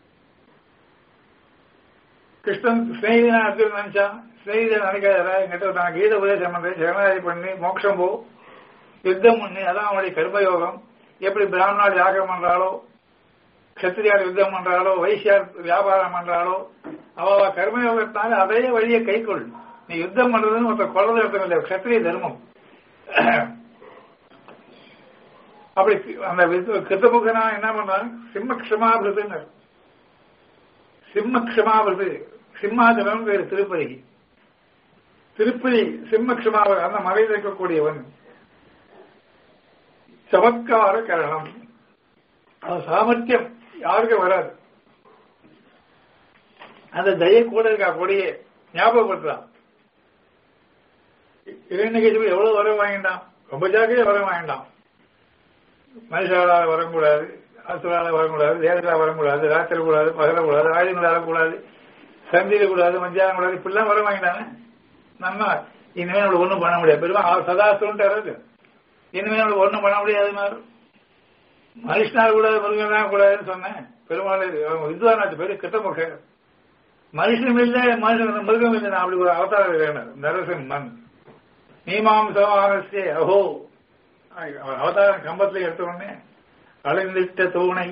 கிருஷ்ணன் ஸ்நேகிதனா அர்ஜுன் நினைச்சான் ஸ்நேகிதன் நினைக்காதரா என்கிட்ட நான் கீத உபதேசம் பண்றேன் சரணாதி பண்ணி மோட்சம் போ யுத்தம் பண்ணி அதான் அவனுடைய கர்மயோகம் எப்படி பிராமணால் யாகம் பண்றாளோ கத்திரியார் யுத்தம் பண்றாளோ வைசியார் வியாபாரம் பண்றாளோ அவ கர்மயோகத்தினால அதே வழியை கைக்கொள் நீ யுத்தம் பண்றதுன்னு ஒருத்தர் கொள்றது அர்த்தம் இல்லை கத்திரிய தர்மம் அப்படி அந்த கிருத்தமுகனா என்ன பண்றாங்க சிம்ம க்ஷமாபிருதுன்னு சிம்ம க்ஷமாபிருது சிம்மாசனம் பேரு திருப்பதி திருப்பதி சிம்ம க்ஷமாப அந்த மலையில் இருக்கக்கூடியவன் சமத்கார கரணம் அவன் சாமர்த்தியம் யாருக்கும் வராது அந்த தய கூட இருக்கா கொடியே ஞாபகப்படுத்துறான் இரண்டு எவ்வளவு வர வாங்கிட்டான் ரொம்ப ஜாக்கிரதையா வர வாங்கிட்டான் மனுஷாலால வரக்கூடாது அசுரால வரக்கூடாது தேவதால வரக்கூடாது ராத்திரி கூடாது பகலக்கூடாது ஆயுதங்களால கூடாது சந்தியில கூடாது மத்தியானம் கூடாது இப்படிலாம் வர வாங்கிட்டானே நம்ம இனிமே நம்மளுக்கு ஒண்ணும் பண்ண முடியாது பெருமா சதா சொல்லிட்டாரு இனிமே நம்மளுக்கு ஒண்ணும் பண்ண முடியாது மாதிரி மனுஷனால் கூடாது மிருகம் கூடாதுன்னு சொன்னேன் பெருமாள் வித்வானாச்சு பெரிய கிட்டமுக மனுஷனும் இல்லை மனுஷன் மிருகம் இல்லை நான் அப்படி ஒரு அவதாரம் வேணும் நரசிம் மண் மீமாம்சமானசே அஹோ அவதாரம் கம்பத்துல எடுத்த உடனே அலைந்திட்ட தூணை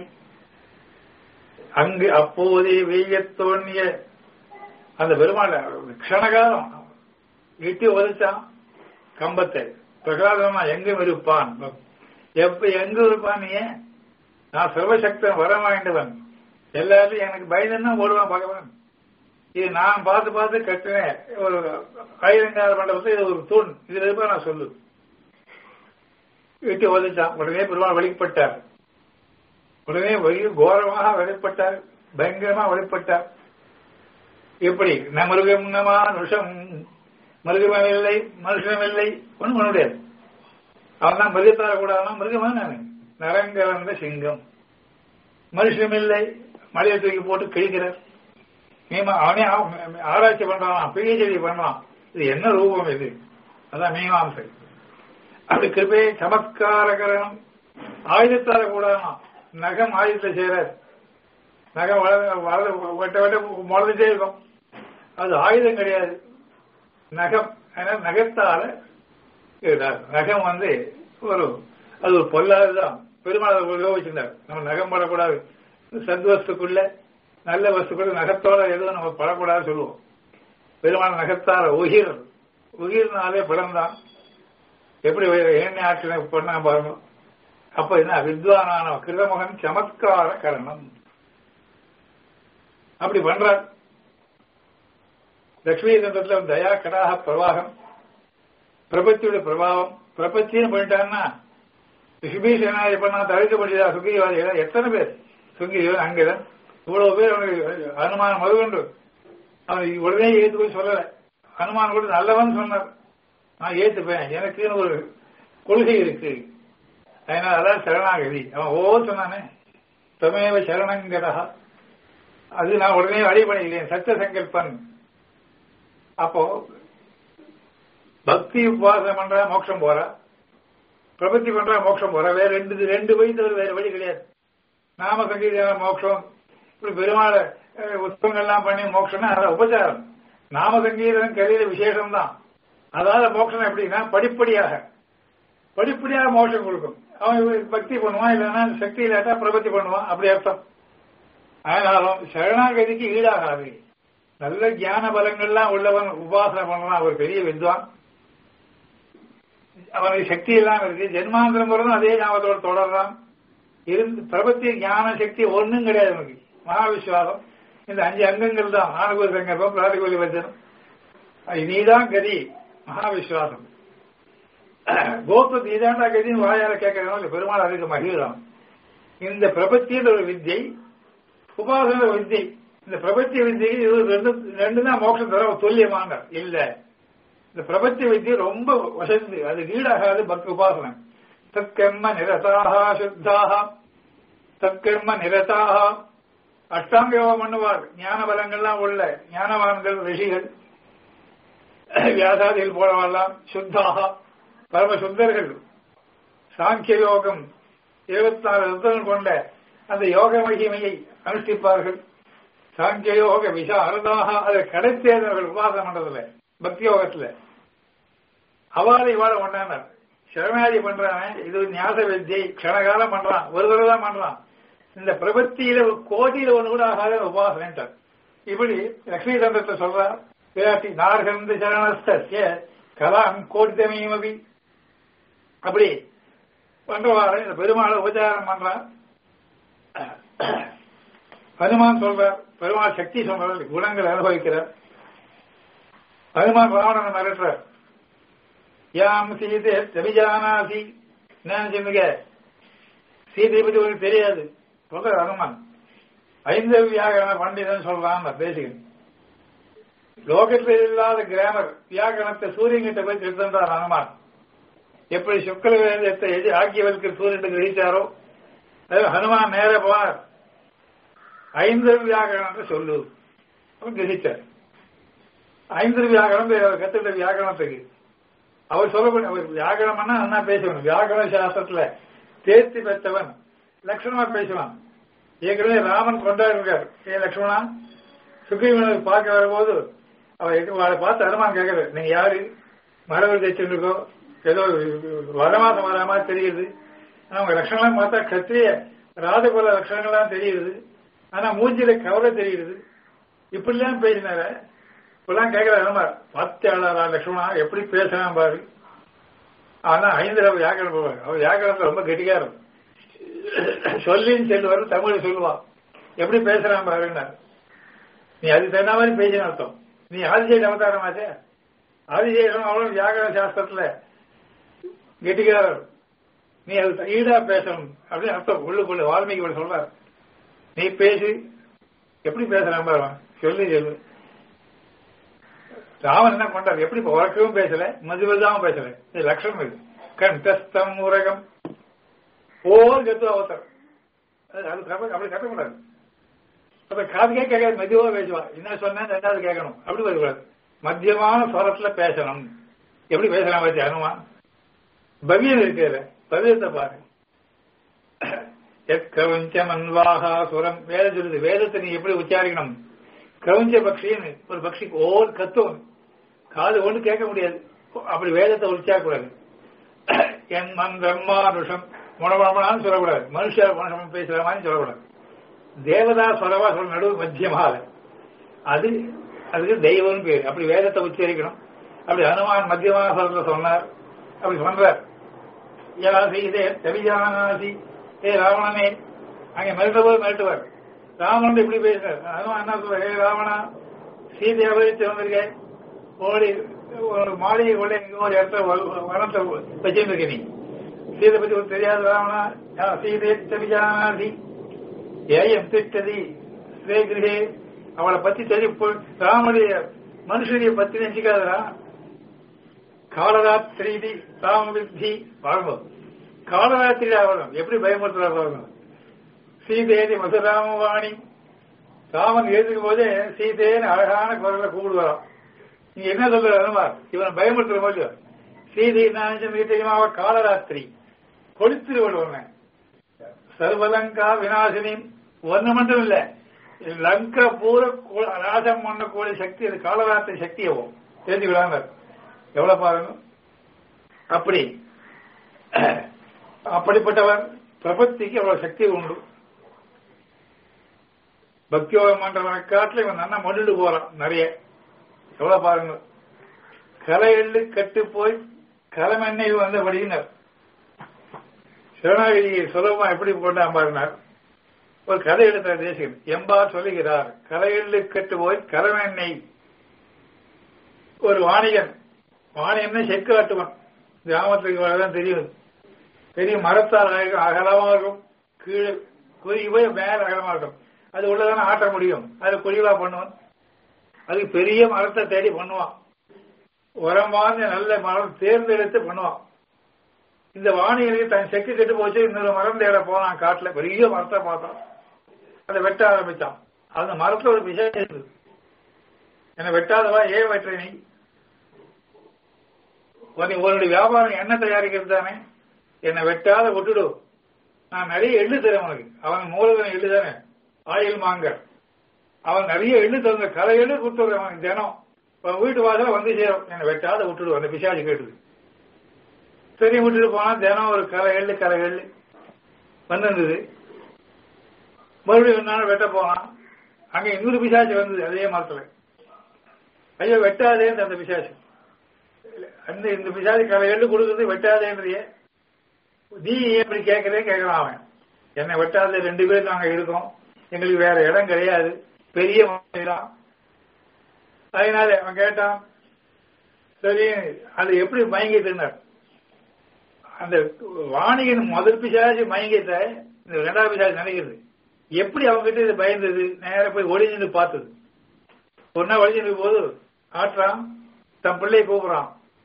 அங்கு அப்போதே வெய்ய தோணிய அந்த பெருமாள் க்ஷணகாலம் இட்டி உதைச்சான் கம்பத்தை பிரகாசமா எங்கும் இருப்பான் எப்ப எங்க இருப்பான் நீ நான் சர்வசக்தன் வர வேண்டவன் எல்லாரும் எனக்கு பயந்துன்னா ஓடுவான் பகவான் இது நான் பார்த்து பார்த்து கட்டினேன் ஒரு ஆயிரங்கால மண்டபத்தில் இது ஒரு தூண் இதுல இருப்பா நான் சொல்லு வீட்டு உதச்சான் உடனே பெருமாள் வெளிப்பட்டார் உடனே வெளி கோரமாக வெளிப்பட்டார் பயங்கரமா வெளிப்பட்டார் எப்படி ந மிருகம் நமா நுஷம் மிருகமும் இல்லை மனுஷனும் இல்லை ஒன்றும் பண்ண முடியாது அவன் தான் மிருகத்தார கூடாதான் மிருகமா நான் நரங்கலந்த சிங்கம் மனுஷனும் இல்லை மலையை தூக்கி போட்டு கிழிக்கிறார் மீமா அவனே ஆராய்ச்சி பண்றான் பிஹெச்டி பண்ணலாம் இது என்ன ரூபம் இது அதான் மீமாம்சை அப்படி கிருபை சமத்காரகரணம் ஆயுதத்தால கூடாதான் நகம் ஆயுதத்தை செய்யறார் நகம் வளர்ந்து வெட்ட வெட்ட முளைஞ்சிட்டே இருக்கும் அது ஆயுதம் கிடையாது நகம் நகத்தால நகம் வந்து ஒரு அது ஒரு பொல்லாதுதான் பெருமாள் உபயோகிச்சிருந்தார் நம்ம நகம் படக்கூடாது சத்வஸ்துக்குள்ள நல்ல வஸ்துக்குள்ள நகத்தோட எதுவும் நம்ம படக்கூடாது சொல்லுவோம் பெருமாள் நகத்தால உயிர் உயிர்னாலே படம் தான் எப்படி எண்ணெய் ஆற்றின பண்ணா பாருங்க அப்ப என்ன வித்வானான கிருதமகன் சமத்கார கரணம் அப்படி பண்றார் லட்சுமி தந்திரத்துல தயா கடாக பிரவாகம் பிரபத்தியோட பிரபாவம் பிரபத்தின்னு பண்ணிட்டாங்கன்னா ரிஷிபீஷனா இப்ப நான் தவிர்க்க முடியாதா சுகிரிவாதிகள் எத்தனை பேர் சுங்கிரிவன் அங்கிதன் இவ்வளவு பேர் அவனுக்கு அனுமானம் மறுகொண்டு அவன் உடனே ஏத்துக்கொண்டு சொல்லல அனுமானம் கூட நல்லவன் சொன்னார் நான் ஏத்துப்பேன் எனக்குன்னு ஒரு கொள்கை இருக்கு அதனால அதான் சரணாகதி அவன் ஓ சொன்னானே தமேவ சரணங்கடா அது நான் உடனே வழிபடுகிறேன் சத்த சங்கல்பன் அப்போ பக்தி உபாசனை பண்றா மோட்சம் போறா பிரபத்தி பண்றா மோட்சம் போறா வேற ரெண்டு ரெண்டு வழி தவிர வேற வழி கிடையாது நாம சங்கீத மோட்சம் இப்படி பெருமாள் உத்தவங்கள்லாம் பண்ணி மோட்சம்னா அதான் உபச்சாரம் நாம சங்கீதம் கலியில விசேஷம் தான் அதாவது மோட்சம் எப்படின்னா படிப்படியாக படிப்படியாக மோட்சம் கொடுக்கும் அவன் பக்தி பண்ணுவான் இல்லைன்னா சக்தி இல்லாட்டா பிரபத்தி பண்ணுவான் அப்படி அர்த்தம் ஆனாலும் சரணாகதிக்கு ஈடாகாது நல்ல ஞான பலங்கள்லாம் உள்ளவன் உபாசனை பண்றான் அவர் பெரிய வித்வான் அவனுக்கு சக்தி எல்லாம் இருக்கு ஜென்மாந்திரம் பிறந்தும் அதே ஞாபகத்தோட தொடர்றான் இருந்து பிரபத்தி ஞான சக்தி ஒன்றும் கிடையாது நமக்கு மகாவிஸ்வாசம் இந்த அஞ்சு அங்கங்கள் தான் ஆணுகூல சங்கல்பம் பிராதிகூலி வச்சனம் நீதான் கதி மகாவிஸ்வாசம் கோபத்து நீதாண்டா கதின்னு வாயால கேட்கறதுனால இல்ல பெருமாள் அதுக்கு மகிழ்தான் இந்த பிரபத்தியில் ஒரு வித்தியை உபாசன வித்தியை இந்த பிரபத்திய வித்தியை இது ரெண்டு ரெண்டு தான் மோட்சம் தர துல்லியமான இல்ல இந்த பிரபத்திய வித்தியை ரொம்ப வசதி அது ஈடாகாது பக்தி உபாசனம் தற்கர்ம நிரதாக சுத்தாக தற்கர்ம நிரதாக அஷ்டாங்க யோகம் பண்ணுவார் ஞான பலங்கள்லாம் உள்ள ஞானவான்கள் ரிஷிகள் வியாசாதிகள் போலவெல்லாம் சுத்தாக பரம சுந்தர்கள் சாங்கிய யோகம் இருபத்தி நாலு ரத்தங்கள் கொண்ட அந்த யோக மகிமையை அனுஷ்டிப்பார்கள் சாங்கிய யோக விசாரதாக அதை கடைத்தேர்ந்தவர்கள் உபாசனம் பண்றதுல பக்தி யோகத்துல அவாறு இவாறு கொண்டாண்டார் சிரமாதி பண்றான் இது ஞாச வித்தியை க்ஷணகாலம் பண்றான் ஒரு தடவை தான் பண்றான் இந்த பிரபத்தியில ஒரு கோட்டியில ஒன்று கூட ஆகாத உபாசனைட்டார் இப்படி லட்சுமி தந்திரத்தை சொல்றார் விராட்டி நார்கந்த சரணஸ்திய கலாம் கோடித்தமையுமபி அப்படி பண்றவாறு இந்த பெருமாளை உபச்சாரம் பண்றான் ஹனுமான் சொல்றார் பெருமாள் சக்தி சொல்றார் குணங்கள் அனுபவிக்கிறார் ஹனுமான் ராவணனை மிரட்டுறார் யாம் சீதை தபிஜானாசி நினைச்சுங்க சீதை பத்தி உனக்கு தெரியாது சொல்ற ஹனுமான் ஐந்து வியாகரண பண்டிதன் சொல்றான் பேசுகிறேன் லோகத்தில் இல்லாத கிராமர் வியாகரணத்தை சூரியன் கிட்ட போய் திருத்தன்றார் ஹனுமான் எப்படி சுக்கல வேதத்தை எது ஆக்கியவருக்கு சூரியன் கிரகித்தாரோ ஹனுமான் நேர போனார் ஐந்து வியாகரணத்தை சொல்லு அவன் கிரகிச்சார் ஐந்து வியாகரணம் கத்துட்ட வியாகரணத்துக்கு அவர் சொல்லக்கூடிய அவர் வியாகரணம்னா என்ன பேசணும் வியாகரண சாஸ்திரத்துல தேர்ச்சி பெற்றவன் லட்சணமா பேசலாம் ஏற்கனவே ராமன் கொண்டாடுறார் ஏ லட்சுமணா சுக்ரீவனுக்கு பார்க்க வரும்போது அவளை பார்த்து அனுமான் கேட்கறது நீங்க யாரு மரபு தைச்சுருக்கோ ஏதோ வடமாசம் வர மாதிரி தெரியுது ஆனா உங்க லட்சணம்லாம் பார்த்தா கத்திரிய ராஜகுல லட்சணங்கள்லாம் தெரியுது ஆனா மூஞ்சில கவலை தெரியுது இப்படிலாம் பேசினார இப்பெல்லாம் கேட்கற அனுமார் பார்த்தாளரா லட்சுமணா எப்படி பேசுறான் பாரு ஆனா ஐந்து வியாக்கரணம் போவார் அவர் வியாக்கரணத்துல ரொம்ப கெட்டிக்காரம் சொல்லின்னு செல்வார் தமிழ் சொல்லுவான் எப்படி பேசுறான் பாருன்னா நீ அது தகுந்த மாதிரி பேசின அர்த்தம் நீ ஆதிசேஷ அவதாரமாச்சே ஆதிசேஷம் அவ்வளவு வியாகரண சாஸ்திரத்துல கெட்டிக்காரர் நீ அது ஈடா பேசணும் அப்படின்னு அர்த்தம் உள்ளுக்குள்ள வால்மீகி சொல்றார் நீ பேசு எப்படி பேசுறான் பாருவான் சொல்லி சொல்லு ராமன் என்ன கொண்டார் எப்படி உறக்கவும் பேசல மதுவதாவும் பேசல இது லட்சணம் இது கண்டஸ்தம் உரகம் ஓர் கத்து அவசரம் அது அப்படி கட்டக்கூடாது அப்ப காதுக்கே கேட்காது மெதுவா பேசுவா என்ன சொன்னா ரெண்டாவது கேட்கணும் அப்படி வரக்கூடாது மத்தியமான ஸ்வரத்துல பேசணும் எப்படி பேசலாம் வச்சு அனுமா பவியம் இருக்கிற பவியத்தை பாரு கவுஞ்ச மன்வாகா சுரம் வேதம் சொல்லுது வேதத்தை நீ எப்படி உச்சாரிக்கணும் கவுஞ்ச பக்ஷின்னு ஒரு பக்ஷிக்கு ஓர் கத்தும் காது ஒன்று கேட்க முடியாது அப்படி வேதத்தை உச்சாரக்கூடாது என் மன் பிரம்மானுஷம் முனமணமனான்னு சொல்லக்கூடாது மனுஷ மனுஷம் பேசுற மாதிரி சொல்லக்கூடாது தேவதா சொலவா சொல்ல நடுவு மத்தியமாக அது அதுக்கு தெய்வம்னு பேரு அப்படி வேதத்தை உச்சரிக்கணும் அப்படி ஹனுமான் மத்தியமாக சொல்ல சொன்னார் அப்படி சொல்றார் யாசி இதே தவிஜானாசி ஏ ராவணனே அங்கே மிரட்ட போது மிரட்டுவார் ராவணன் இப்படி பேசுறார் ஹனுமான் என்ன சொல்ற ஏ ராவணா சீதை அபரித்து வந்திருக்கேன் ஓடி ஒரு மாளிகை கூட எங்க ஒரு இடத்துல வனத்தை வச்சிருக்க நீ சீதை பத்தி ஒரு தெரியாத ராவணா சீதை தவிஜானாசி ஏயம் திட்டதி ஸ்ரீகிரகே அவளை பத்தி தெரியும் ராமனுடைய மனுஷனுடைய பத்தி நினைச்சுக்காதரா காலராத்திரி ராமவித்தி வாழ்வோம் காலராத்திரி ஆகணும் எப்படி பயமுறுத்துறாரு பாருங்க சீதேதி மதுராமவாணி ராமன் எழுதுக்கும் போதே சீதேன்னு அழகான குரல்ல கூப்பிடுவாராம் நீங்க என்ன சொல்ற அனுமார் இவனை பயமுறுத்துற மாதிரி சீதை நான் தெரியுமா அவ காலராத்திரி கொளுத்திருவள் ஒண்ணு சர்வலங்கா விநாசினி ஒண்ணு மட்டும் இல்ல லங்கா பூர கு- நாசம் பண்ணக்கூடிய சக்தி அது காலராத்திரி சக்தியவும் தெரிஞ்சுக்கலாங்க எவ்வளவு பாருங்க அப்படி அப்படிப்பட்டவர் பிரபத்திக்கு அவ்வளவு சக்தி உண்டு பக்தியோகம் பண்றவனை காட்டில் இவன் நல்லா மொழிட்டு போறான் நிறைய எவ்வளவு பாருங்க கலை எள்ளு கட்டு போய் கலமெண்ணெய் வந்து படியினர் சிவனாகிரியை சுலபமா எப்படி போட்டான் பாருனார் ஒரு கதை எடுத்த தேசிகன் எம்பார் சொல்லுகிறார் கலையெள்ளு கட்டு போய் கலமெண்ணெய் ஒரு வாணிகன் வாணிகன் செக்கு ஆட்டுவன் கிராமத்துக்கு வரதான் தெரியும் பெரிய மரத்தால் அக- அகலமா இருக்கும் கீழே குறுகி போய் மேல அகலமா இருக்கும் அது உள்ளதானே ஆட்ட முடியும் அது குழிவா பண்ணுவான் அதுக்கு பெரிய மரத்தை தேடி பண்ணுவான் உரமான நல்ல மரம் தேர்ந்தெடுத்து பண்ணுவான் இந்த வாணிகளுக்கு தன் செக்கு கெட்டு போச்சு இன்னொரு மரம் தேட போனான் காட்டுல பெரிய மரத்தை பார்த்தான் அதை வெட்ட ஆரம்பிச்சான் அந்த மரத்துல ஒரு விசேஷம் இருந்தது என்னை வெட்டாதவா ஏன் வெட்டுற நீ உன்னை- உன்னுடைய வியாபாரம் என்ன தயாரிக்கிறது தானே என்னை வெட்டாத விட்டுடு நான் நிறைய எள்ளு தரேன் உனக்கு அவன் மூலதன எள்ளு தானே ஆயில் மாங்க அவன் நிறைய எள்ளு தந்த கலை எள்ளு கொடுத்துடுறேன் அவனுக்கு தினம் அவன் வீட்டு வாசல வந்து சேரும் என்னை வெட்டாத விட்டுடு அந்த பிசாசு கேட்டுது சரி விட்டுட்டு போனா தினம் ஒரு கலை எள்ளு கலை எள்ளு வந்திருந்தது மறுபடியும் ஒரு நாள் வெட்ட போனான் அங்க இன்னொரு பிசாசு வந்தது அதே மரத்துல ஐயோ வெட்டாதேன்னு அந்த பிசாசு அந்த இந்த பிசாசு கலை எள்ளு கொடுக்குறது வெட்டாதேன்றியே நீ ஏன் இப்படி கேட்கறே கேட்கறான் அவன் என்னை வெட்டாத ரெண்டு பேர் நாங்க இருக்கோம் எங்களுக்கு வேற இடம் கிடையாது பெரிய மலைதான் அதனால அவன் கேட்டான் சரி அது எப்படி மயங்கி தின்னார் அந்த வாணிகன் முதல் பிசாசு மயங்கிட்ட இந்த ரெண்டாவது பிசாசு நினைக்கிறது எப்படி அவங்ககிட்ட இது பயந்தது நேர போய் ஒளிஞ்சு பார்த்தது ஒரு நாள் ஒளிஞ்சு போது ஆட்டுறான் தன் பிள்ளையை கூப்பிடுறான்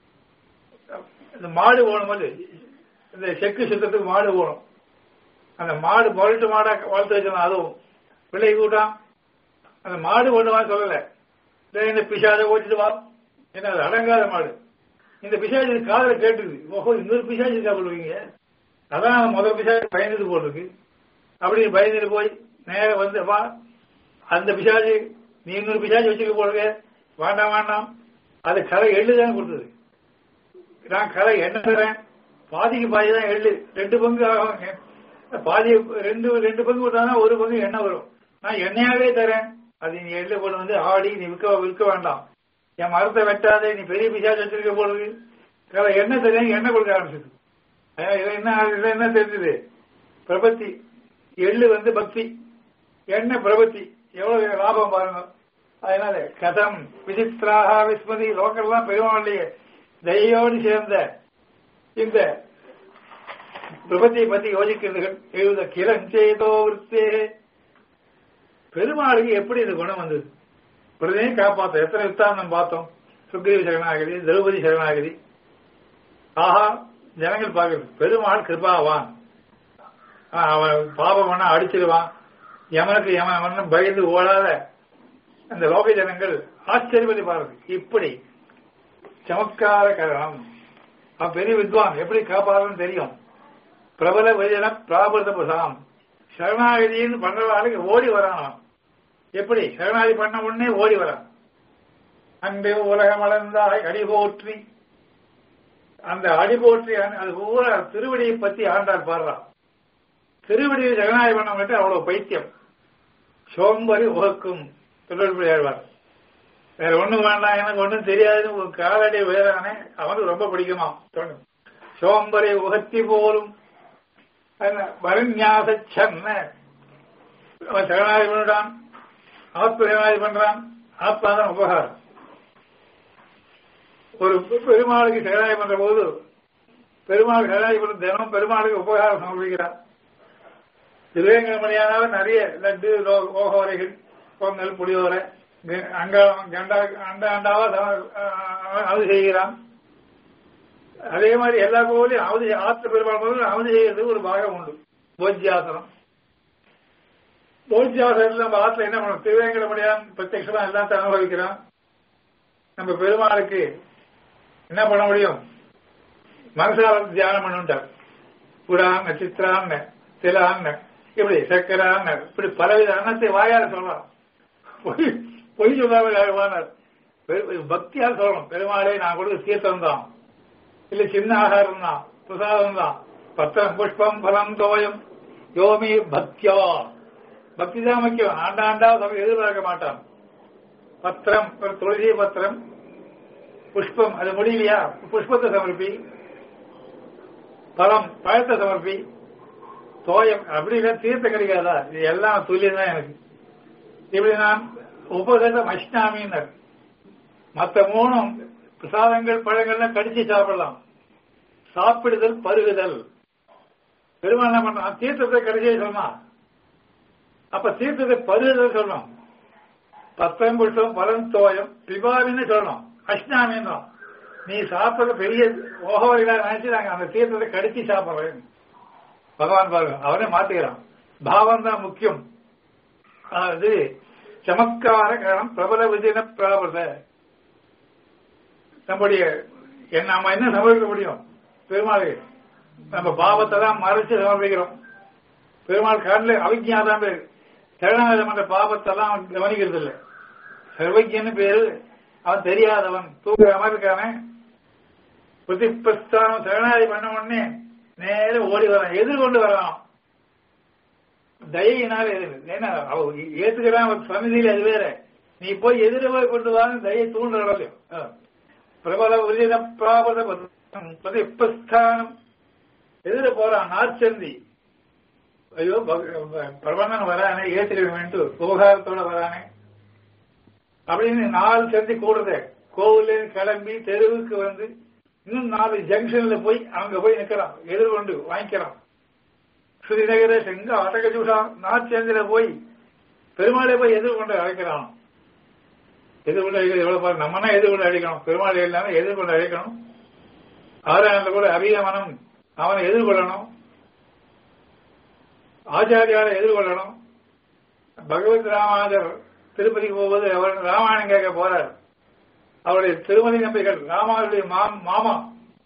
இந்த மாடு போகணும் இந்த செக்கு சுத்தத்துக்கு மாடு போகணும் அந்த மாடு முரட்டு மாடா வளர்த்து வச்சிருந்தான் அதுவும் பிள்ளை கூட்டான் அந்த மாடு ஒண்ணுவான்னு சொல்லல டேய், இந்த பிசாதை ஓட்டிட்டு வா ஏன்னா அது அடங்காத மாடு இந்த பிசாஜி காதல கேட்டுது ஓஹோ இன்னொரு பிசாஜி இருக்கா சொல்லுவீங்க அதான் அவன் முதல் பிசாஜி பயந்துட்டு போட்டிருக்கு அப்படி பயந்துட்டு போய் நேர வந்து வா அந்த பிசாஜி நீ இன்னொரு பிசாஜி வச்சுக்க போடுங்க வேண்டாம் வேண்டாம் அது கலை எள்ளுதான் கொடுத்தது நான் கலை என்ன தரேன் பாதிக்கு பாதி தான் எள்ளு ரெண்டு பங்கு ஆகும் பாதி ரெண்டு ரெண்டு பங்கு விட்டாதான் ஒரு பங்கு எண்ணெய் வரும் நான் எண்ணெயாவே தரேன் அது நீ எள்ளு கொண்டு வந்து ஆடி நீ விற்க விற்க வேண்டாம் என் மரத்தை வெட்டாதே நீ பெரிய பிசாஜ் வச்சிருக்க போடுது கலை எண்ணெய் தரேன் எண்ணெய் கொடுக்க ஆரம்பிச்சது அஹ் இதுல என்ன இதுல என்ன தெரிஞ்சது பிரபத்தி எள்ளு வந்து பக்தி எண்ணெய் பிரபத்தி எவ்வளவு லாபம் பாருங்க அதனால கதம் விசித்ராக விஸ்மதி லோக்கல்லாம் பெருமாளுடைய தயையோடு சேர்ந்த இந்த பிரபத்தியை பத்தி யோசிக்கிறீர்கள் எழுத கிரஞ்சேதோ விருத்தே பெருமாளுக்கு எப்படி இந்த குணம் வந்தது பிரதே காப்பாத்தோம் எத்தனை வித்தாந்தம் பார்த்தோம் சுக்ரீவ சரணாகதி திரௌபதி சரணாகதி ஆஹா ஜனங்கள் பார்க்கறது பெருமாள் கிருபாவான் ஆ, அவன் பாபம் பண்ணா அடிச்சிருவான் யமனுக்கு யமன் அவன் பயந்து ஓடாத அந்த லோக ஜனங்கள் ஆச்சரியப்படி பாருங்க இப்படி சமத்கார கரணம் அவன் பெரிய வித்வான் எப்படி காப்பாறன்னு தெரியும் பிரபல வஜன பிராபிருத புசாம் சரணாகதின்னு பண்றவாளுக்கு ஓடி வரான் அவன். எப்படி சரணாகதி பண்ண உடனே ஓடி வரான் அன்பே உலகம் அளந்தாய் அடி போற்றி அந்த அடி போற்றி அந்த- அது பூரா திருவடியை பத்தி ஆண்டார் பாடுறான் திருவடியை சரணாகதி பண்ண மட்டும் அவ்வளவு பைத்தியம் சோம்பரி உகக்கும் திருவள்ளுவர் ஆழ்வார் வேற ஒண்ணும் வேண்டாம் எனக்கு ஒண்ணும் தெரியாது ஒரு காலடி வேறானே அவனுக்கு ரொம்ப பிடிக்குமா தோணும் சோம்பரை உகத்தி போலும் வருஞாச சன்ன அவன் சரணாகி பண்ணிட்டான் ஆத்ம சரணாகி பண்றான் ஆத்மா தான் உபகாரம் ஒரு பெருமாளுக்கு சரணாகி பண்ற போது பெருமாள் சரணாகி பண்ண தினம் பெருமாளுக்கு உபகாரம் சமர்ப்பிக்கிறான் திருவேங்கமணியானால நிறைய லட்டு லோ- ஓகோரைகள் பொங்கல் புளியோரை கெ- அங்காளம் கண்டா அண்ட அண்டாவா சம- அஹ் அது செய்கிறான் அதே மாதிரி எல்லா கோவிலையும் அவதி ஆத்த பெருமாள் முதல்ல அவதி செய்யறது ஒரு பாகம் உண்டு போஜ்யாசனம் போஜ்யாசனத்தில் நம்ம ஆத்துல என்ன பண்ணணும் திருவேங்கடமணியான் பிரத்யட்சமா எல்லாம் அனுபவிக்கிறான் நம்ம பெருமாளுக்கு என்ன பண்ண முடியும் மனசால தியானம் பண்ணுட்டார் குடான் நட்சத்திரான்னு சிலான்னு இப்படி சக்கரான இப்படி பலவித அன்னத்தை வாயால சொல்லலாம் பொய் பொய் சொல்லாமல் ஆழ்வானார் பக்தியால் சொல்லணும் பெருமாளே நான் கொடுக்க தீர்த்தம் தான் இல்ல சின்ன ஆகாரம் தான் பிரசாதம் தான் பத்திரம் புஷ்பம் பலம் தோயம் யோமி பக்தியா பக்தி தான் முக்கியம் ஆண்டாண்டா சபை எதிர்பார்க்க மாட்டான் பத்திரம் ஒரு துளசி பத்திரம் புஷ்பம் அது முடியலையா புஷ்பத்தை சமர்ப்பி பழம் பழத்தை சமர்ப்பி தோயம் அப்படி இல்லை தீர்த்த கிடைக்காதா இது எல்லாம் துல்லியம் தான் எனக்கு இப்படி நான் உபதேசம் அஷ்டாமின்னர் மற்ற மூணும் பிரசாதங்கள் பழங்கள்லாம் கடிச்சு சாப்பிடலாம் சாப்பிடுதல் பருகுதல் பெருமாள் என்ன பண்றான் தீர்த்தத்தை கடைசியை சொன்னான் அப்ப தீர்த்தத்தை பருகுதல் சொல்லணும் பத்தம் புஷ்பம் பலம் தோயம் பிபாவின்னு சொல்லணும் அஷ்டாமின்னு நீ சாப்பிடுற பெரிய ஓகோவிலா நினைச்சு நாங்க அந்த தீர்த்தத்தை கடிச்சு சாப்பிடுறேன் பகவான் பாருங்க அவனே மாத்துகிறான் பாவம் தான் முக்கியம் அது சமத்கார கரணம் பிரபல விஜயன பிராபத நம்முடைய என்ன நம்ம என்ன சமர்ப்பிக்க முடியும் பெருமாள் நம்ம பாவத்தை தான் மறைச்சு சமர்ப்பிக்கிறோம் பெருமாள் கண்ணில் அவிஜாதான் பேர் சரணாகதம் என்ற பாவத்தெல்லாம் அவன் கவனிக்கிறது இல்லை சர்வஜன்னு பேரு அவன் தெரியாதவன் தூக்குற மாதிரி இருக்கானே பிரதிபஸ்தானம் சரணாதி பண்ண உடனே நேர ஓடி வரான் எதிர்கொண்டு வரான் தயினால ஏன்னா அவ ஏத்துக்கிறான் சமிதியில் அது வேற நீ போய் எதிர போய் கொண்டு வாங்க தயை தூண்டுற பிரபல உரித பிராபத பிரதிபஸ்தானம் எதிர போறான் நாற்சந்தி ஐயோ பிரபந்தன் வரானே ஏத்துக்கிறேன்ட்டு விவகாரத்தோட வரானே அப்படின்னு நாலு சந்தி கூடுறது கோவில கிளம்பி தெருவுக்கு வந்து இன்னும் நாலு ஜங்ஷன்ல போய் அங்க போய் நிக்கிறான் எதிர்கொண்டு வாங்கிக்கிறான் ஸ்ரீநகர செங்க அடகஜூஷா நாச்சந்திர போய் பெருமாளை போய் எதிர்கொண்டு அழைக்கிறான் எதிர்கொண்டு அழைக்கிறது எவ்வளவு பாரு நம்மனா எதிர்கொண்டு அழைக்கணும் பெருமாள் இல்லாம எதிர்கொண்டு அழைக்கணும் ஆறாயிரத்துல கூட அரிய மனம் அவனை எதிர்கொள்ளணும் ஆச்சாரியாரை எதிர்கொள்ளணும் பகவத் ராமாதர் திருப்பதிக்கு போகும்போது அவர் ராமாயணம் கேட்க போறார் அவருடைய திருமதி நம்பிகள் ராமாவுடைய மாமா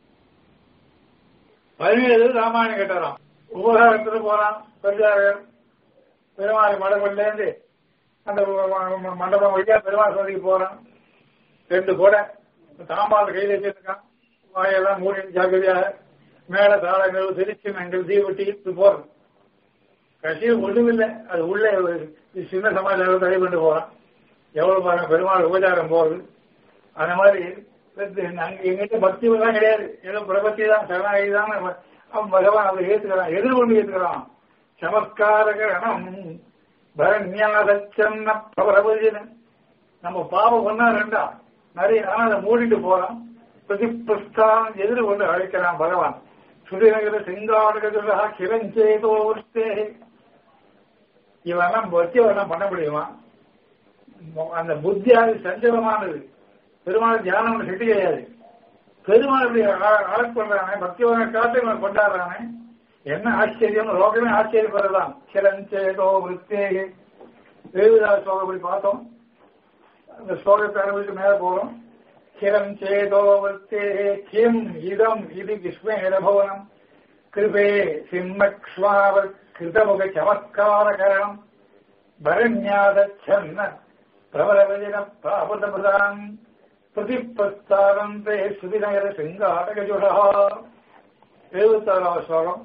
பதினேழு ராமாயணம் கேட்டாராம் உபகாரத்துக்கு போறான் பெரியார்கள் பெருமாள் மண்டபம்ல இருந்து அந்த மண்டபம் வழியா பெருமாள் சோதிக்கு போறான் ரெண்டு கூட தாம்பால் கையில் வச்சிருக்கான் வாயெல்லாம் மூடி ஜாக்கிரதையாக மேல தாளங்கள் திருச்சி நங்கள் தீவட்டி போறது கட்சியில் ஒண்ணுமில்லை அது உள்ள சின்ன சமாச்சாரம் தடை கொண்டு போறான் எவ்வளவு பாருங்க பெருமாள் உபச்சாரம் போறது அந்த மாதிரி எங்கிட்ட பக்தி எல்லாம் கிடையாது ஏதோ பிரபத்தி தான் சரணாகி தான் அவன் பகவான் அதை ஏத்துக்கிறான் எதிர்கொண்டு ஏத்துக்கிறான் சமஸ்காரகரணம் பரண்யாசன்ன பிரபலபதினு நம்ம பாவம் ஒன்னா ரெண்டா நிறைய ஆனா அதை மூடிட்டு போறான் பிரதிபிரஸ்தான் எதிர்கொண்டு அழைக்கிறான் பகவான் சுதிநகர சிங்காடகா கிரஞ்சேதோ உருத்தே இவெல்லாம் பக்தி வரலாம் பண்ண முடியுமா அந்த புத்தியாதி சஞ்சலமானது பெருமாள் தியானம் செட்டு கிடையாது பெருமாள் இப்படி அழப்படுறானே பக்திவன காட்டு இவன் கொண்டாடுறானே என்ன ஆச்சரியம் லோகமே ஆச்சரியப்படுறதான் கிரஞ்சேதோ விருத்தேகே தேவிதா ஸ்லோகம் இப்படி பார்த்தோம் அந்த ஸ்லோகத்தை அனுபவிச்சு மேல போறோம் கிரம் சேதோ வர்த்தேகே கிம் இதம் இது விஸ்மேரபவனம் கிருபே சிம்மக்ஷ்மாவர் கிருதமுக சமத்காரகரணம் பரண்யாதச்சன்ன பிரபலவஜன பிராபதபதாம் பிரதிபஸ்தாரந்தே சுதிநகர சிங்காடகஜுடா எழுபத்தாறாவது ஸ்லோகம்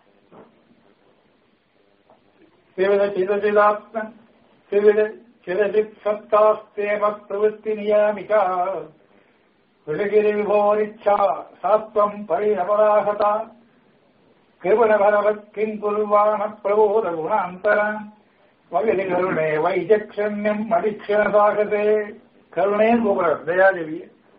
விவித சிதசிதாத்மன் விவித சிதசித் சத்தாஸ்தேம பிரவೃತ್ತಿ நியாமிகா விழுகிரி விபோரிச்சா சாத்வம் பரிணபராகதா கிருபண பரவத் கிங் குருவான பிரபோத குணாந்தரம் வகதி கருணே வைஜக்ஷண்யம் மதிக்ஷணசாகதே கருணே கூப்பிடுறார் தயாதேவி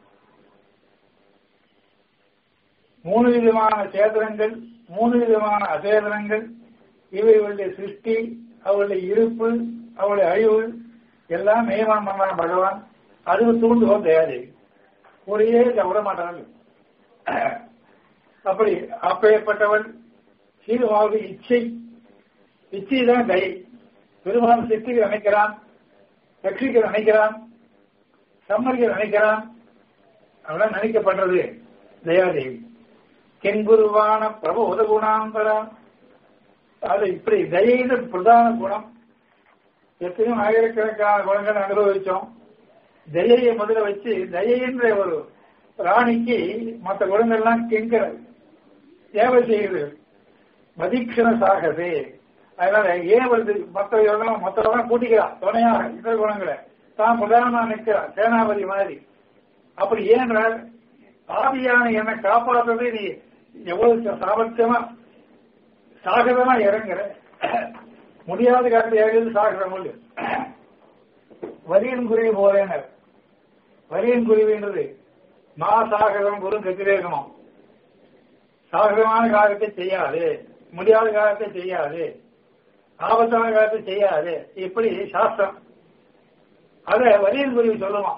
மூணு விதமான சேதனங்கள் மூணு விதமான அசேதனங்கள் இவைகளுடைய சிருஷ்டி அவளுடைய இருப்பு அவளுடைய அழிவு எல்லாம் நியமனம் பண்ணான் பகவான் அதுக்கு தூண்டுகோள் தயாதேவி ஒரே விட மாட்டார்கள் அப்படி அப்பேற்பட்டவள் சீருமாவது இச்சை இச்சை தான் தயை பெருமாள் சித்திக்க நினைக்கிறான் ரட்சிக்க நினைக்கிறான் சம்மதிக்க நினைக்கிறான் அவெல்லாம் நினைக்கப்படுறது தயாதேவி கெங்குருவான பிரபோத குணாந்தரா அது இப்படி தயைன்னு பிரதான குணம் எத்தனையும் ஆயிரக்கணக்கான குணங்கள் அனுபவிச்சோம் தயையை முதல்ல வச்சு தயைன்ற ஒரு ராணிக்கு மற்ற குணங்கள்லாம் கெங்கிற சேவை செய்யுது மதிக்ஷண சாகசே அதனால ஏன் வருது மற்ற மற்றவெல்லாம் கூட்டிக்கிறான் துணையாக இதர குணங்களை தான் பிரதானமா நிற்கிறான் சேனாபதி மாதிரி அப்படி ஏன்றால் ஆவியான என்னை காப்பாற்றுறது நீ எவ்வளவு சாமர்த்தியமா சாகரமா இறங்குற முடியாத காலத்தில் இறங்குறது சாகர முடியும் வரியின் குருவி போறேனர் வரியின் குருவின்றது மா சாகரம் குரு கத்திரேகணும் சாகரமான காலத்தை செய்யாது முடியாத காலத்தை செய்யாது ஆபத்தான காலத்தை செய்யாது இப்படி சாஸ்திரம் அத வரியின் குருவி சொல்லுவான்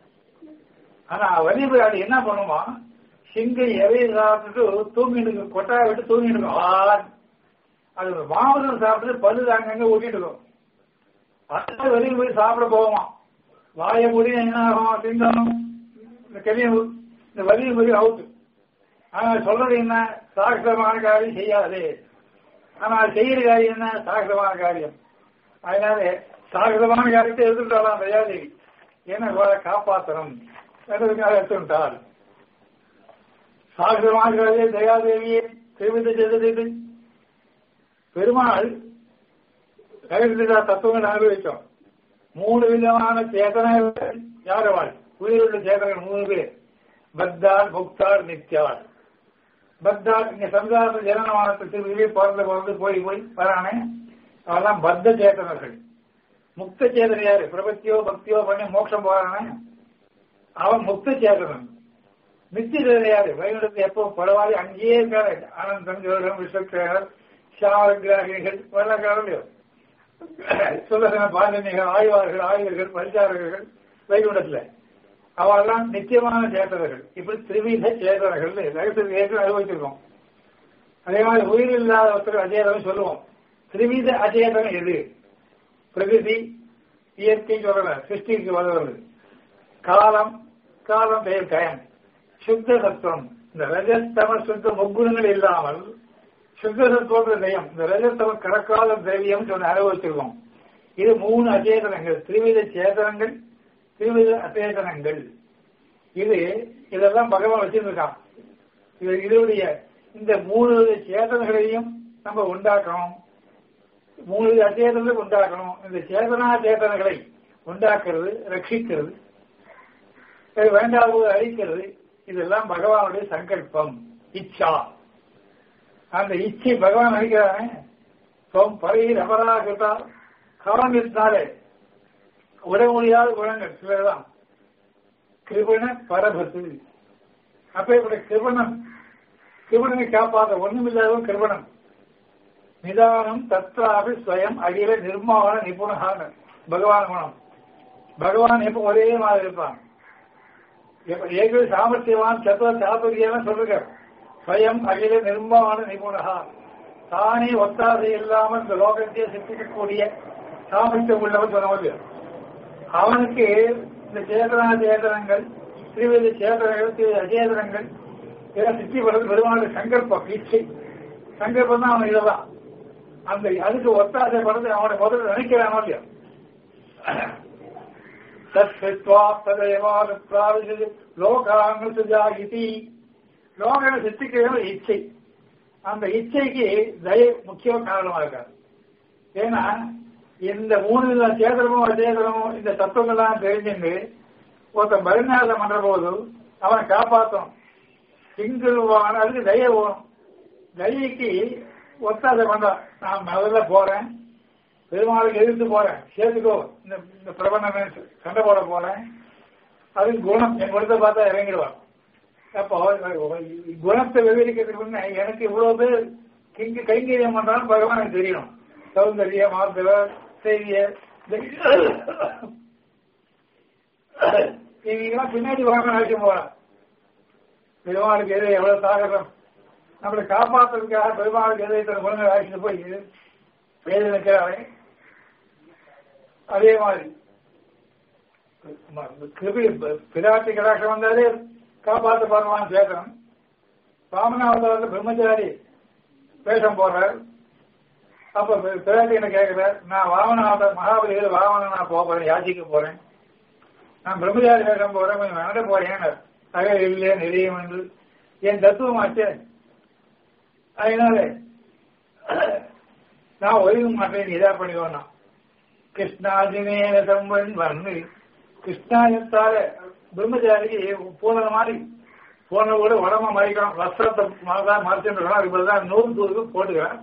ஆனா வரிபுரி அது என்ன பண்ணுமா சிங்கை எவையை சாப்பிட்டுட்டு தூங்கிட்டு கொட்டாய விட்டு தூங்கிட்டு இருக்கும் அது மாமசம் சாப்பிட்டு பல்லு அங்கங்க ஊட்டிட்டு இருக்கும் அடுத்த வெளியில் போய் சாப்பிட போவோமா வாய முடி என்ன ஆகும் திங்கணும் இந்த கெளியும் இந்த வலியும் போய் அவுட்டு ஆனா சொல்றது என்ன சாகசமான காரியம் செய்யாது ஆனா செய்யற காரியம் என்ன சாகசமான காரியம் அதனால சாகசமான காரியத்தை எதிர்த்தாலாம் தயாதேவி என்ன காப்பாற்றணும் என்பதற்காக எடுத்துட்டார் சாகசமான காரியம் தயாதேவியை திருவித செய்தது பெருமாள் கைவிடா தத்துவங்கள் அனுபவித்தோம் மூணு விதமான சேதனைகள் யாரவாள் உயிருள்ள சேதனைகள் மூணு பேர் பத்தார் முக்தார் நித்யார் பத்தார் இங்க சமுதாய ஜனனமானத்துக்கு வெளியே பிறந்து பிறந்து போய் போய் வரானே அவெல்லாம் பத்த சேதனர்கள் முக்த சேதனை யாரு பிரபத்தியோ பக்தியோ பண்ணி மோட்சம் போறானே அவன் முக்த சேதனன் நித்திய யாரு வைகுண்டத்தை எப்போ பரவாயில்ல அங்கேயே இருக்காரு ஆனந்தம் ஜோடம் விஸ்வக்கிரகர் சாவகிராகிகள் வரலாறு சொல்லுகிற பாலனிகள் ஆய்வாளர்கள் ஆய்வர்கள் பரிசாரர்கள் வைகுண்டத்துல அவெல்லாம் நிச்சயமான சேத்தனர்கள் இப்படி திரிவித சேத்தனர்கள் ரகசிய அனுபவிச்சிருக்கோம் அதே மாதிரி உயிர் இல்லாத ஒருத்தர் அஜேதம் சொல்லுவோம் திரிவித அஜேதனம் எது பிரகிருதி இயற்கை சொல்ற சிருஷ்டிக்கு வருவது காலம் காலம் பெயர் கயம் சுத்த சத்துவம் இந்த ரஜஸ்தம சுத்த முக்குணங்கள் இல்லாமல் சுத்தசத்தோட நயம் இந்த ரஜஸ்தம கடக்கால திரவியம் சொன்ன அனுபவிச்சிருக்கோம் இது மூணு அச்சேதனங்கள் திரிவித சேதனங்கள் திரிவித அச்சேதனங்கள் இது இதெல்லாம் பகவான் வச்சிருக்கான் இது இதனுடைய இந்த மூணு சேதனங்களையும் நம்ம உண்டாக்கணும் மூணு அச்சேதனங்களை உண்டாக்கணும் இந்த சேதனா சேதனங்களை உண்டாக்குறது ரட்சிக்கிறது வேண்டாவது அழிக்கிறது இதெல்லாம் பகவானுடைய சங்கல்பம் இச்சா அந்த இச்சை பகவான் அழிக்கிறானே சொம் பறையில் அபராகிருத்தா கவனம் இருந்தாலே உட முடியாத குணங்கள் சிலர்தான் கிருபண பரபத்து அப்ப இப்படி கிருபணம் கிருபணனை காப்பாற்ற ஒண்ணுமில்லாதவன் கிருபணம் நிதானம் தத்ராபி ஸ்வயம் அகில நிர்மாண நிபுணான பகவான் குணம் பகவான் எப்ப ஒரே மாதிரி இருப்பான் ஏக சாமர்த்தியவான் சத்துவ தாபரியம் சொல்லுங்க ஸ்வயம் அகில நிர்மாண நிபுணா தானே ஒத்தாசை இல்லாமல் இந்த லோகத்தையே சித்திக்கக்கூடிய சாமர்த்தியம் உள்ளவன் சொல்ல அவனுக்கு இந்த சேதனா சேதனங்கள் ஸ்ரீவித சேதனங்கள் திரு அச்சேதனங்கள் இதெல்லாம் சித்தி வருது பெருமாள் சங்கல்பம் இச்சை சங்கல்பம் தான் அவன் இதெல்லாம் அந்த அதுக்கு ஒத்தாசை படுறது அவனை முதல்ல நினைக்கிறானோ இல்லையா தத்வாப்ததேவாது லோகாங்கள் சுஜாகிதி லோகங்கள் சித்திக்கிறது இச்சை அந்த இச்சைக்கு தய முக்கிய காரணமா இருக்காது ஏன்னா இந்த மூணு வித சேதனமும் அச்சேதனமும் இந்த தத்துவங்கள்லாம் தெரிஞ்சுட்டு ஒருத்தன் பரிநாசம் பண்ற போது அவனை காப்பாற்றும் சிங்கிள்வான அதுக்கு தய வேணும் தயைக்கு ஒத்தாசை பண்றான் நான் முதல்ல போறேன் பெருமாளுக்கு எதிர்த்து போறேன் சேர்த்துக்கோ இந்த இந்த பிரபந்தம் சண்டை போட போறேன் அது குணம் என் குணத்தை பார்த்தா இறங்கிடுவான் அப்போ குணத்தை விவரிக்கிறதுக்கு முன்ன எனக்கு இவ்வளவு பேர் கிங்க கைங்கரியம் பண்றான்னு பகவானுக்கு தெரியணும் சௌந்தரிய மார்த்தவ செய்திய இவங்கெல்லாம் பின்னாடி வாங்க நினைச்சு போறான் பெருமாளுக்கு எது எவ்வளவு தாகரம் நம்மளை காப்பாற்றுறதுக்காக பெருமாளுக்கு எது இத்தனை குழந்தை அழைச்சிட்டு போய் வேலை நிற்கிறாரே அதே மாதிரி கிருபி பிராட்டி கடாட்சம் வந்தாலே காப்பாற்ற பகவான் சேதனம் வாமனாவதார பிரம்மச்சாரி வேஷம் போடுறார் அப்ப பிறகு என்ன கேட்கிற நான் வாமனாத மகாபலிகள் வாமன நான் போக போறேன் யாச்சிக்க போறேன் நான் பிரம்மச்சாரி வேடம் போறேன் கொஞ்சம் நடக்க போறேன் அக இல்லையே நெறியும் என்று என் தத்துவமாச்சே அதனால நான் ஒழுங்க மாட்டேன் இதா பண்ணிக்கோனா கிருஷ்ணாஜினேன சம்பன் வந்து கிருஷ்ணாயத்தால பிரம்மச்சாரிக்கு பூனத மாதிரி போன கூட உடம்ப மறைக்கலாம் வஸ்திரத்தை தான் மறைச்சுட்டு அதுக்கு தான் நூறு தூருக்கு போட்டுக்கிறேன்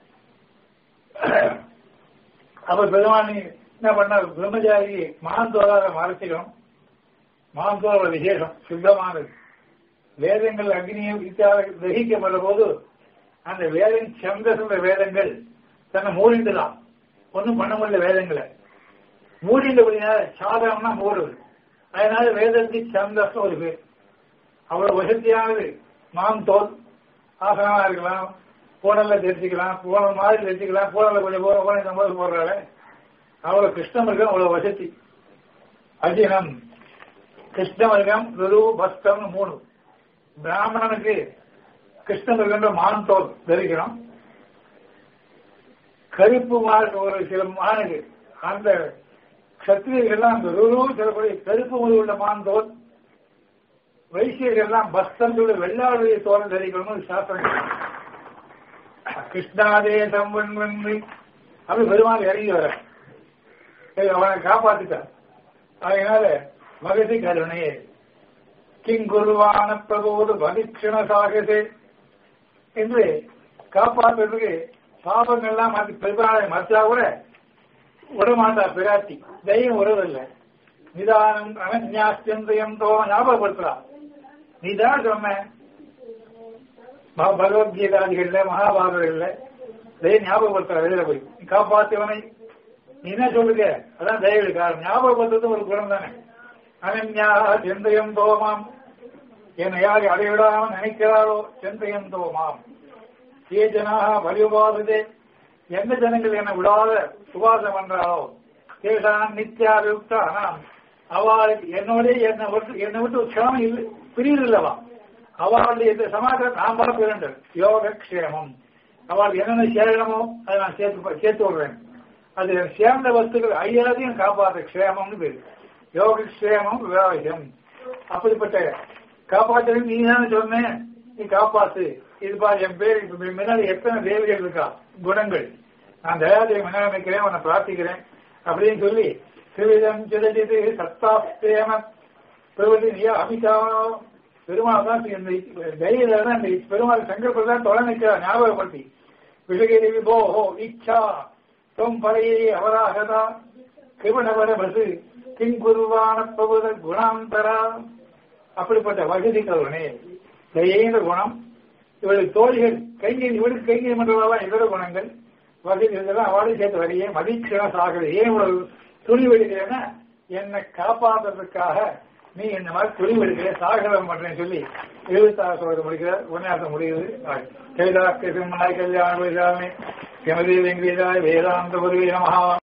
அப்ப பெருமானி என்ன பண்ண பிரம்மச்சாரி மாந்தோராக மறைச்சிக்கணும் மாந்தோரோட விசேஷம் சுத்தமானது வேதங்கள் அக்னியை வித்தியாக கிரகிக்கப்பட்ட போது அந்த வேதம் சந்தசுன்ற வேதங்கள் தன்னை மூடிண்டுதான் ஒன்றும் பண்ண முடியல வேதங்களை மூடிண்டபடினால சாதகம்னா மூடுது அதனால வேதத்துக்கு சந்தஸ் ஒரு பேர் அவ்வளவு வசதியானது மாம் தோல் ஆசனமா இருக்கலாம் பூனல்ல தெரிஞ்சுக்கலாம் பூனல் மாதிரி தெரிஞ்சுக்கலாம் பூனல்ல கொஞ்சம் போற போன இந்த மாதிரி போடுறாள் அவ்வளவு கிருஷ்ணமிருகம் அவ்வளவு வசதி அஜினம் கிருஷ்ணமிருகம் ருரு பஸ்தம்னு மூணு பிராமணனுக்கு கிருஷ்ணமிருகன்ற மான் தோல் தரிக்கணும் கருப்பு மான் ஒரு சில மானுக்கு அந்த சத்திரியர்கள்லாம் அந்த ருரு சொல்லக்கூடிய கருப்பு முடி உள்ள மான் தோல் வைசியர்கள்லாம் பஸ்தந்தோட வெள்ளாளுடைய தோல் தரிக்கணும்னு சாஸ்திரம் கிருஷ்ணாதே சம்பன்வன்மை அப்படி பெருமாள் இறங்கி வர அவனை காப்பாத்திட்டான் அதனால மகதி கருணையே கிங்குருவான பிரபோது பகிக்ஷண சாகசே என்று காப்பாற்றுறதுக்கு பாபங்கள்லாம் மாற்றி பெருமாளை மறைச்சா கூட விடமாட்டா பிராட்டி தைரியம் உறவில்லை நிதானம் அனன்யாஸ்தியம் தோ ஞாபகப்படுத்துறான் நீ தான் சொன்ன பகவத்கீதாதிகள்ல மகாபாரதங்கள்ல தயவு ஞாபகப்படுத்துற வெளியில போய் நீ காப்பாத்தியவனை நீ என்ன சொல்லுங்க அதான் தயவு காரணம் ஞாபகப்படுத்துறது ஒரு குணம் தானே அனன்யா செந்தயம் தோமாம் என்னை யார் அடைவிடாமல் நினைக்கிறாரோ செந்தயம் தோமாம் ஏ ஜனாக பலியுபாததே எந்த ஜனங்கள் என்னை விடாத சுபாசம் பண்றாரோ தேசான் நித்யாபியுக்தா நாம் அவளுக்கு என்னோட என்னை விட்டு என்னை விட்டு க்ஷமம் இல்லை பிரியில்லவா அவளுடைய இந்த சமாதானம் நான் பார்க்க வேண்டும் யோக க்ஷேமம் அவள் என்னென்ன சேரணுமோ அதை நான் சேர்த்து சேர்த்து விடுறேன் அது சேர்ந்த வஸ்துக்கள் ஐயாதையும் காப்பாற்ற க்ஷேமம்னு பேரு யோக க்ஷேமம் விவாகம் அப்படிப்பட்ட காப்பாற்ற நீ தானே சொன்னேன் நீ காப்பாத்து இதுப்பா என் பேர் இப்ப முன்னாடி எத்தனை தேவிகள் இருக்கா குணங்கள் நான் தயாதேவி முன்னாடி நிற்கிறேன் உன்னை பிரார்த்திக்கிறேன் அப்படின்னு சொல்லி திருவிதம் சிதஜிது சத்தாஸ்தேம பிரபதி நீ அமிதாவோ பெருமாள் தான் இந்த தைரியம் தான் இந்த பெருமாள் சங்கல்பம் தான் தொலை நிற்கிறார் ஞாபகப்படுத்தி விஷகிரி விபோஹோ இச்சா தொம் பறையே அவராகதா கிருபணவர பசு கிங்குருவான பிரபுத குணாந்தரா அப்படிப்பட்ட வசதி கருணே தயேந்த குணம் இவளுக்கு தோழிகள் கைங்கை இவளுக்கு கைங்கை மன்றலாம் இதர குணங்கள் வசதி இதெல்லாம் அவளும் சேர்த்து வரையே மதிக்கிற சாகலை ஏன் இவ்வளவு துணி வெடுக்கிறேன்னா என்னை காப்பாற்றுறதுக்காக நீ இந்த மாதிரி துணி வெடுக்கிற சாகரம் பண்றேன்னு சொல்லி எழுபத்தாறு சொல்றது முடிக்கிறார் உன்னியாசம் முடியுது கைலாக்க சிம்மனாய் கல்யாண வைசாமி கமதி வெங்கீதாய் வேதாந்த குருவே நமஹா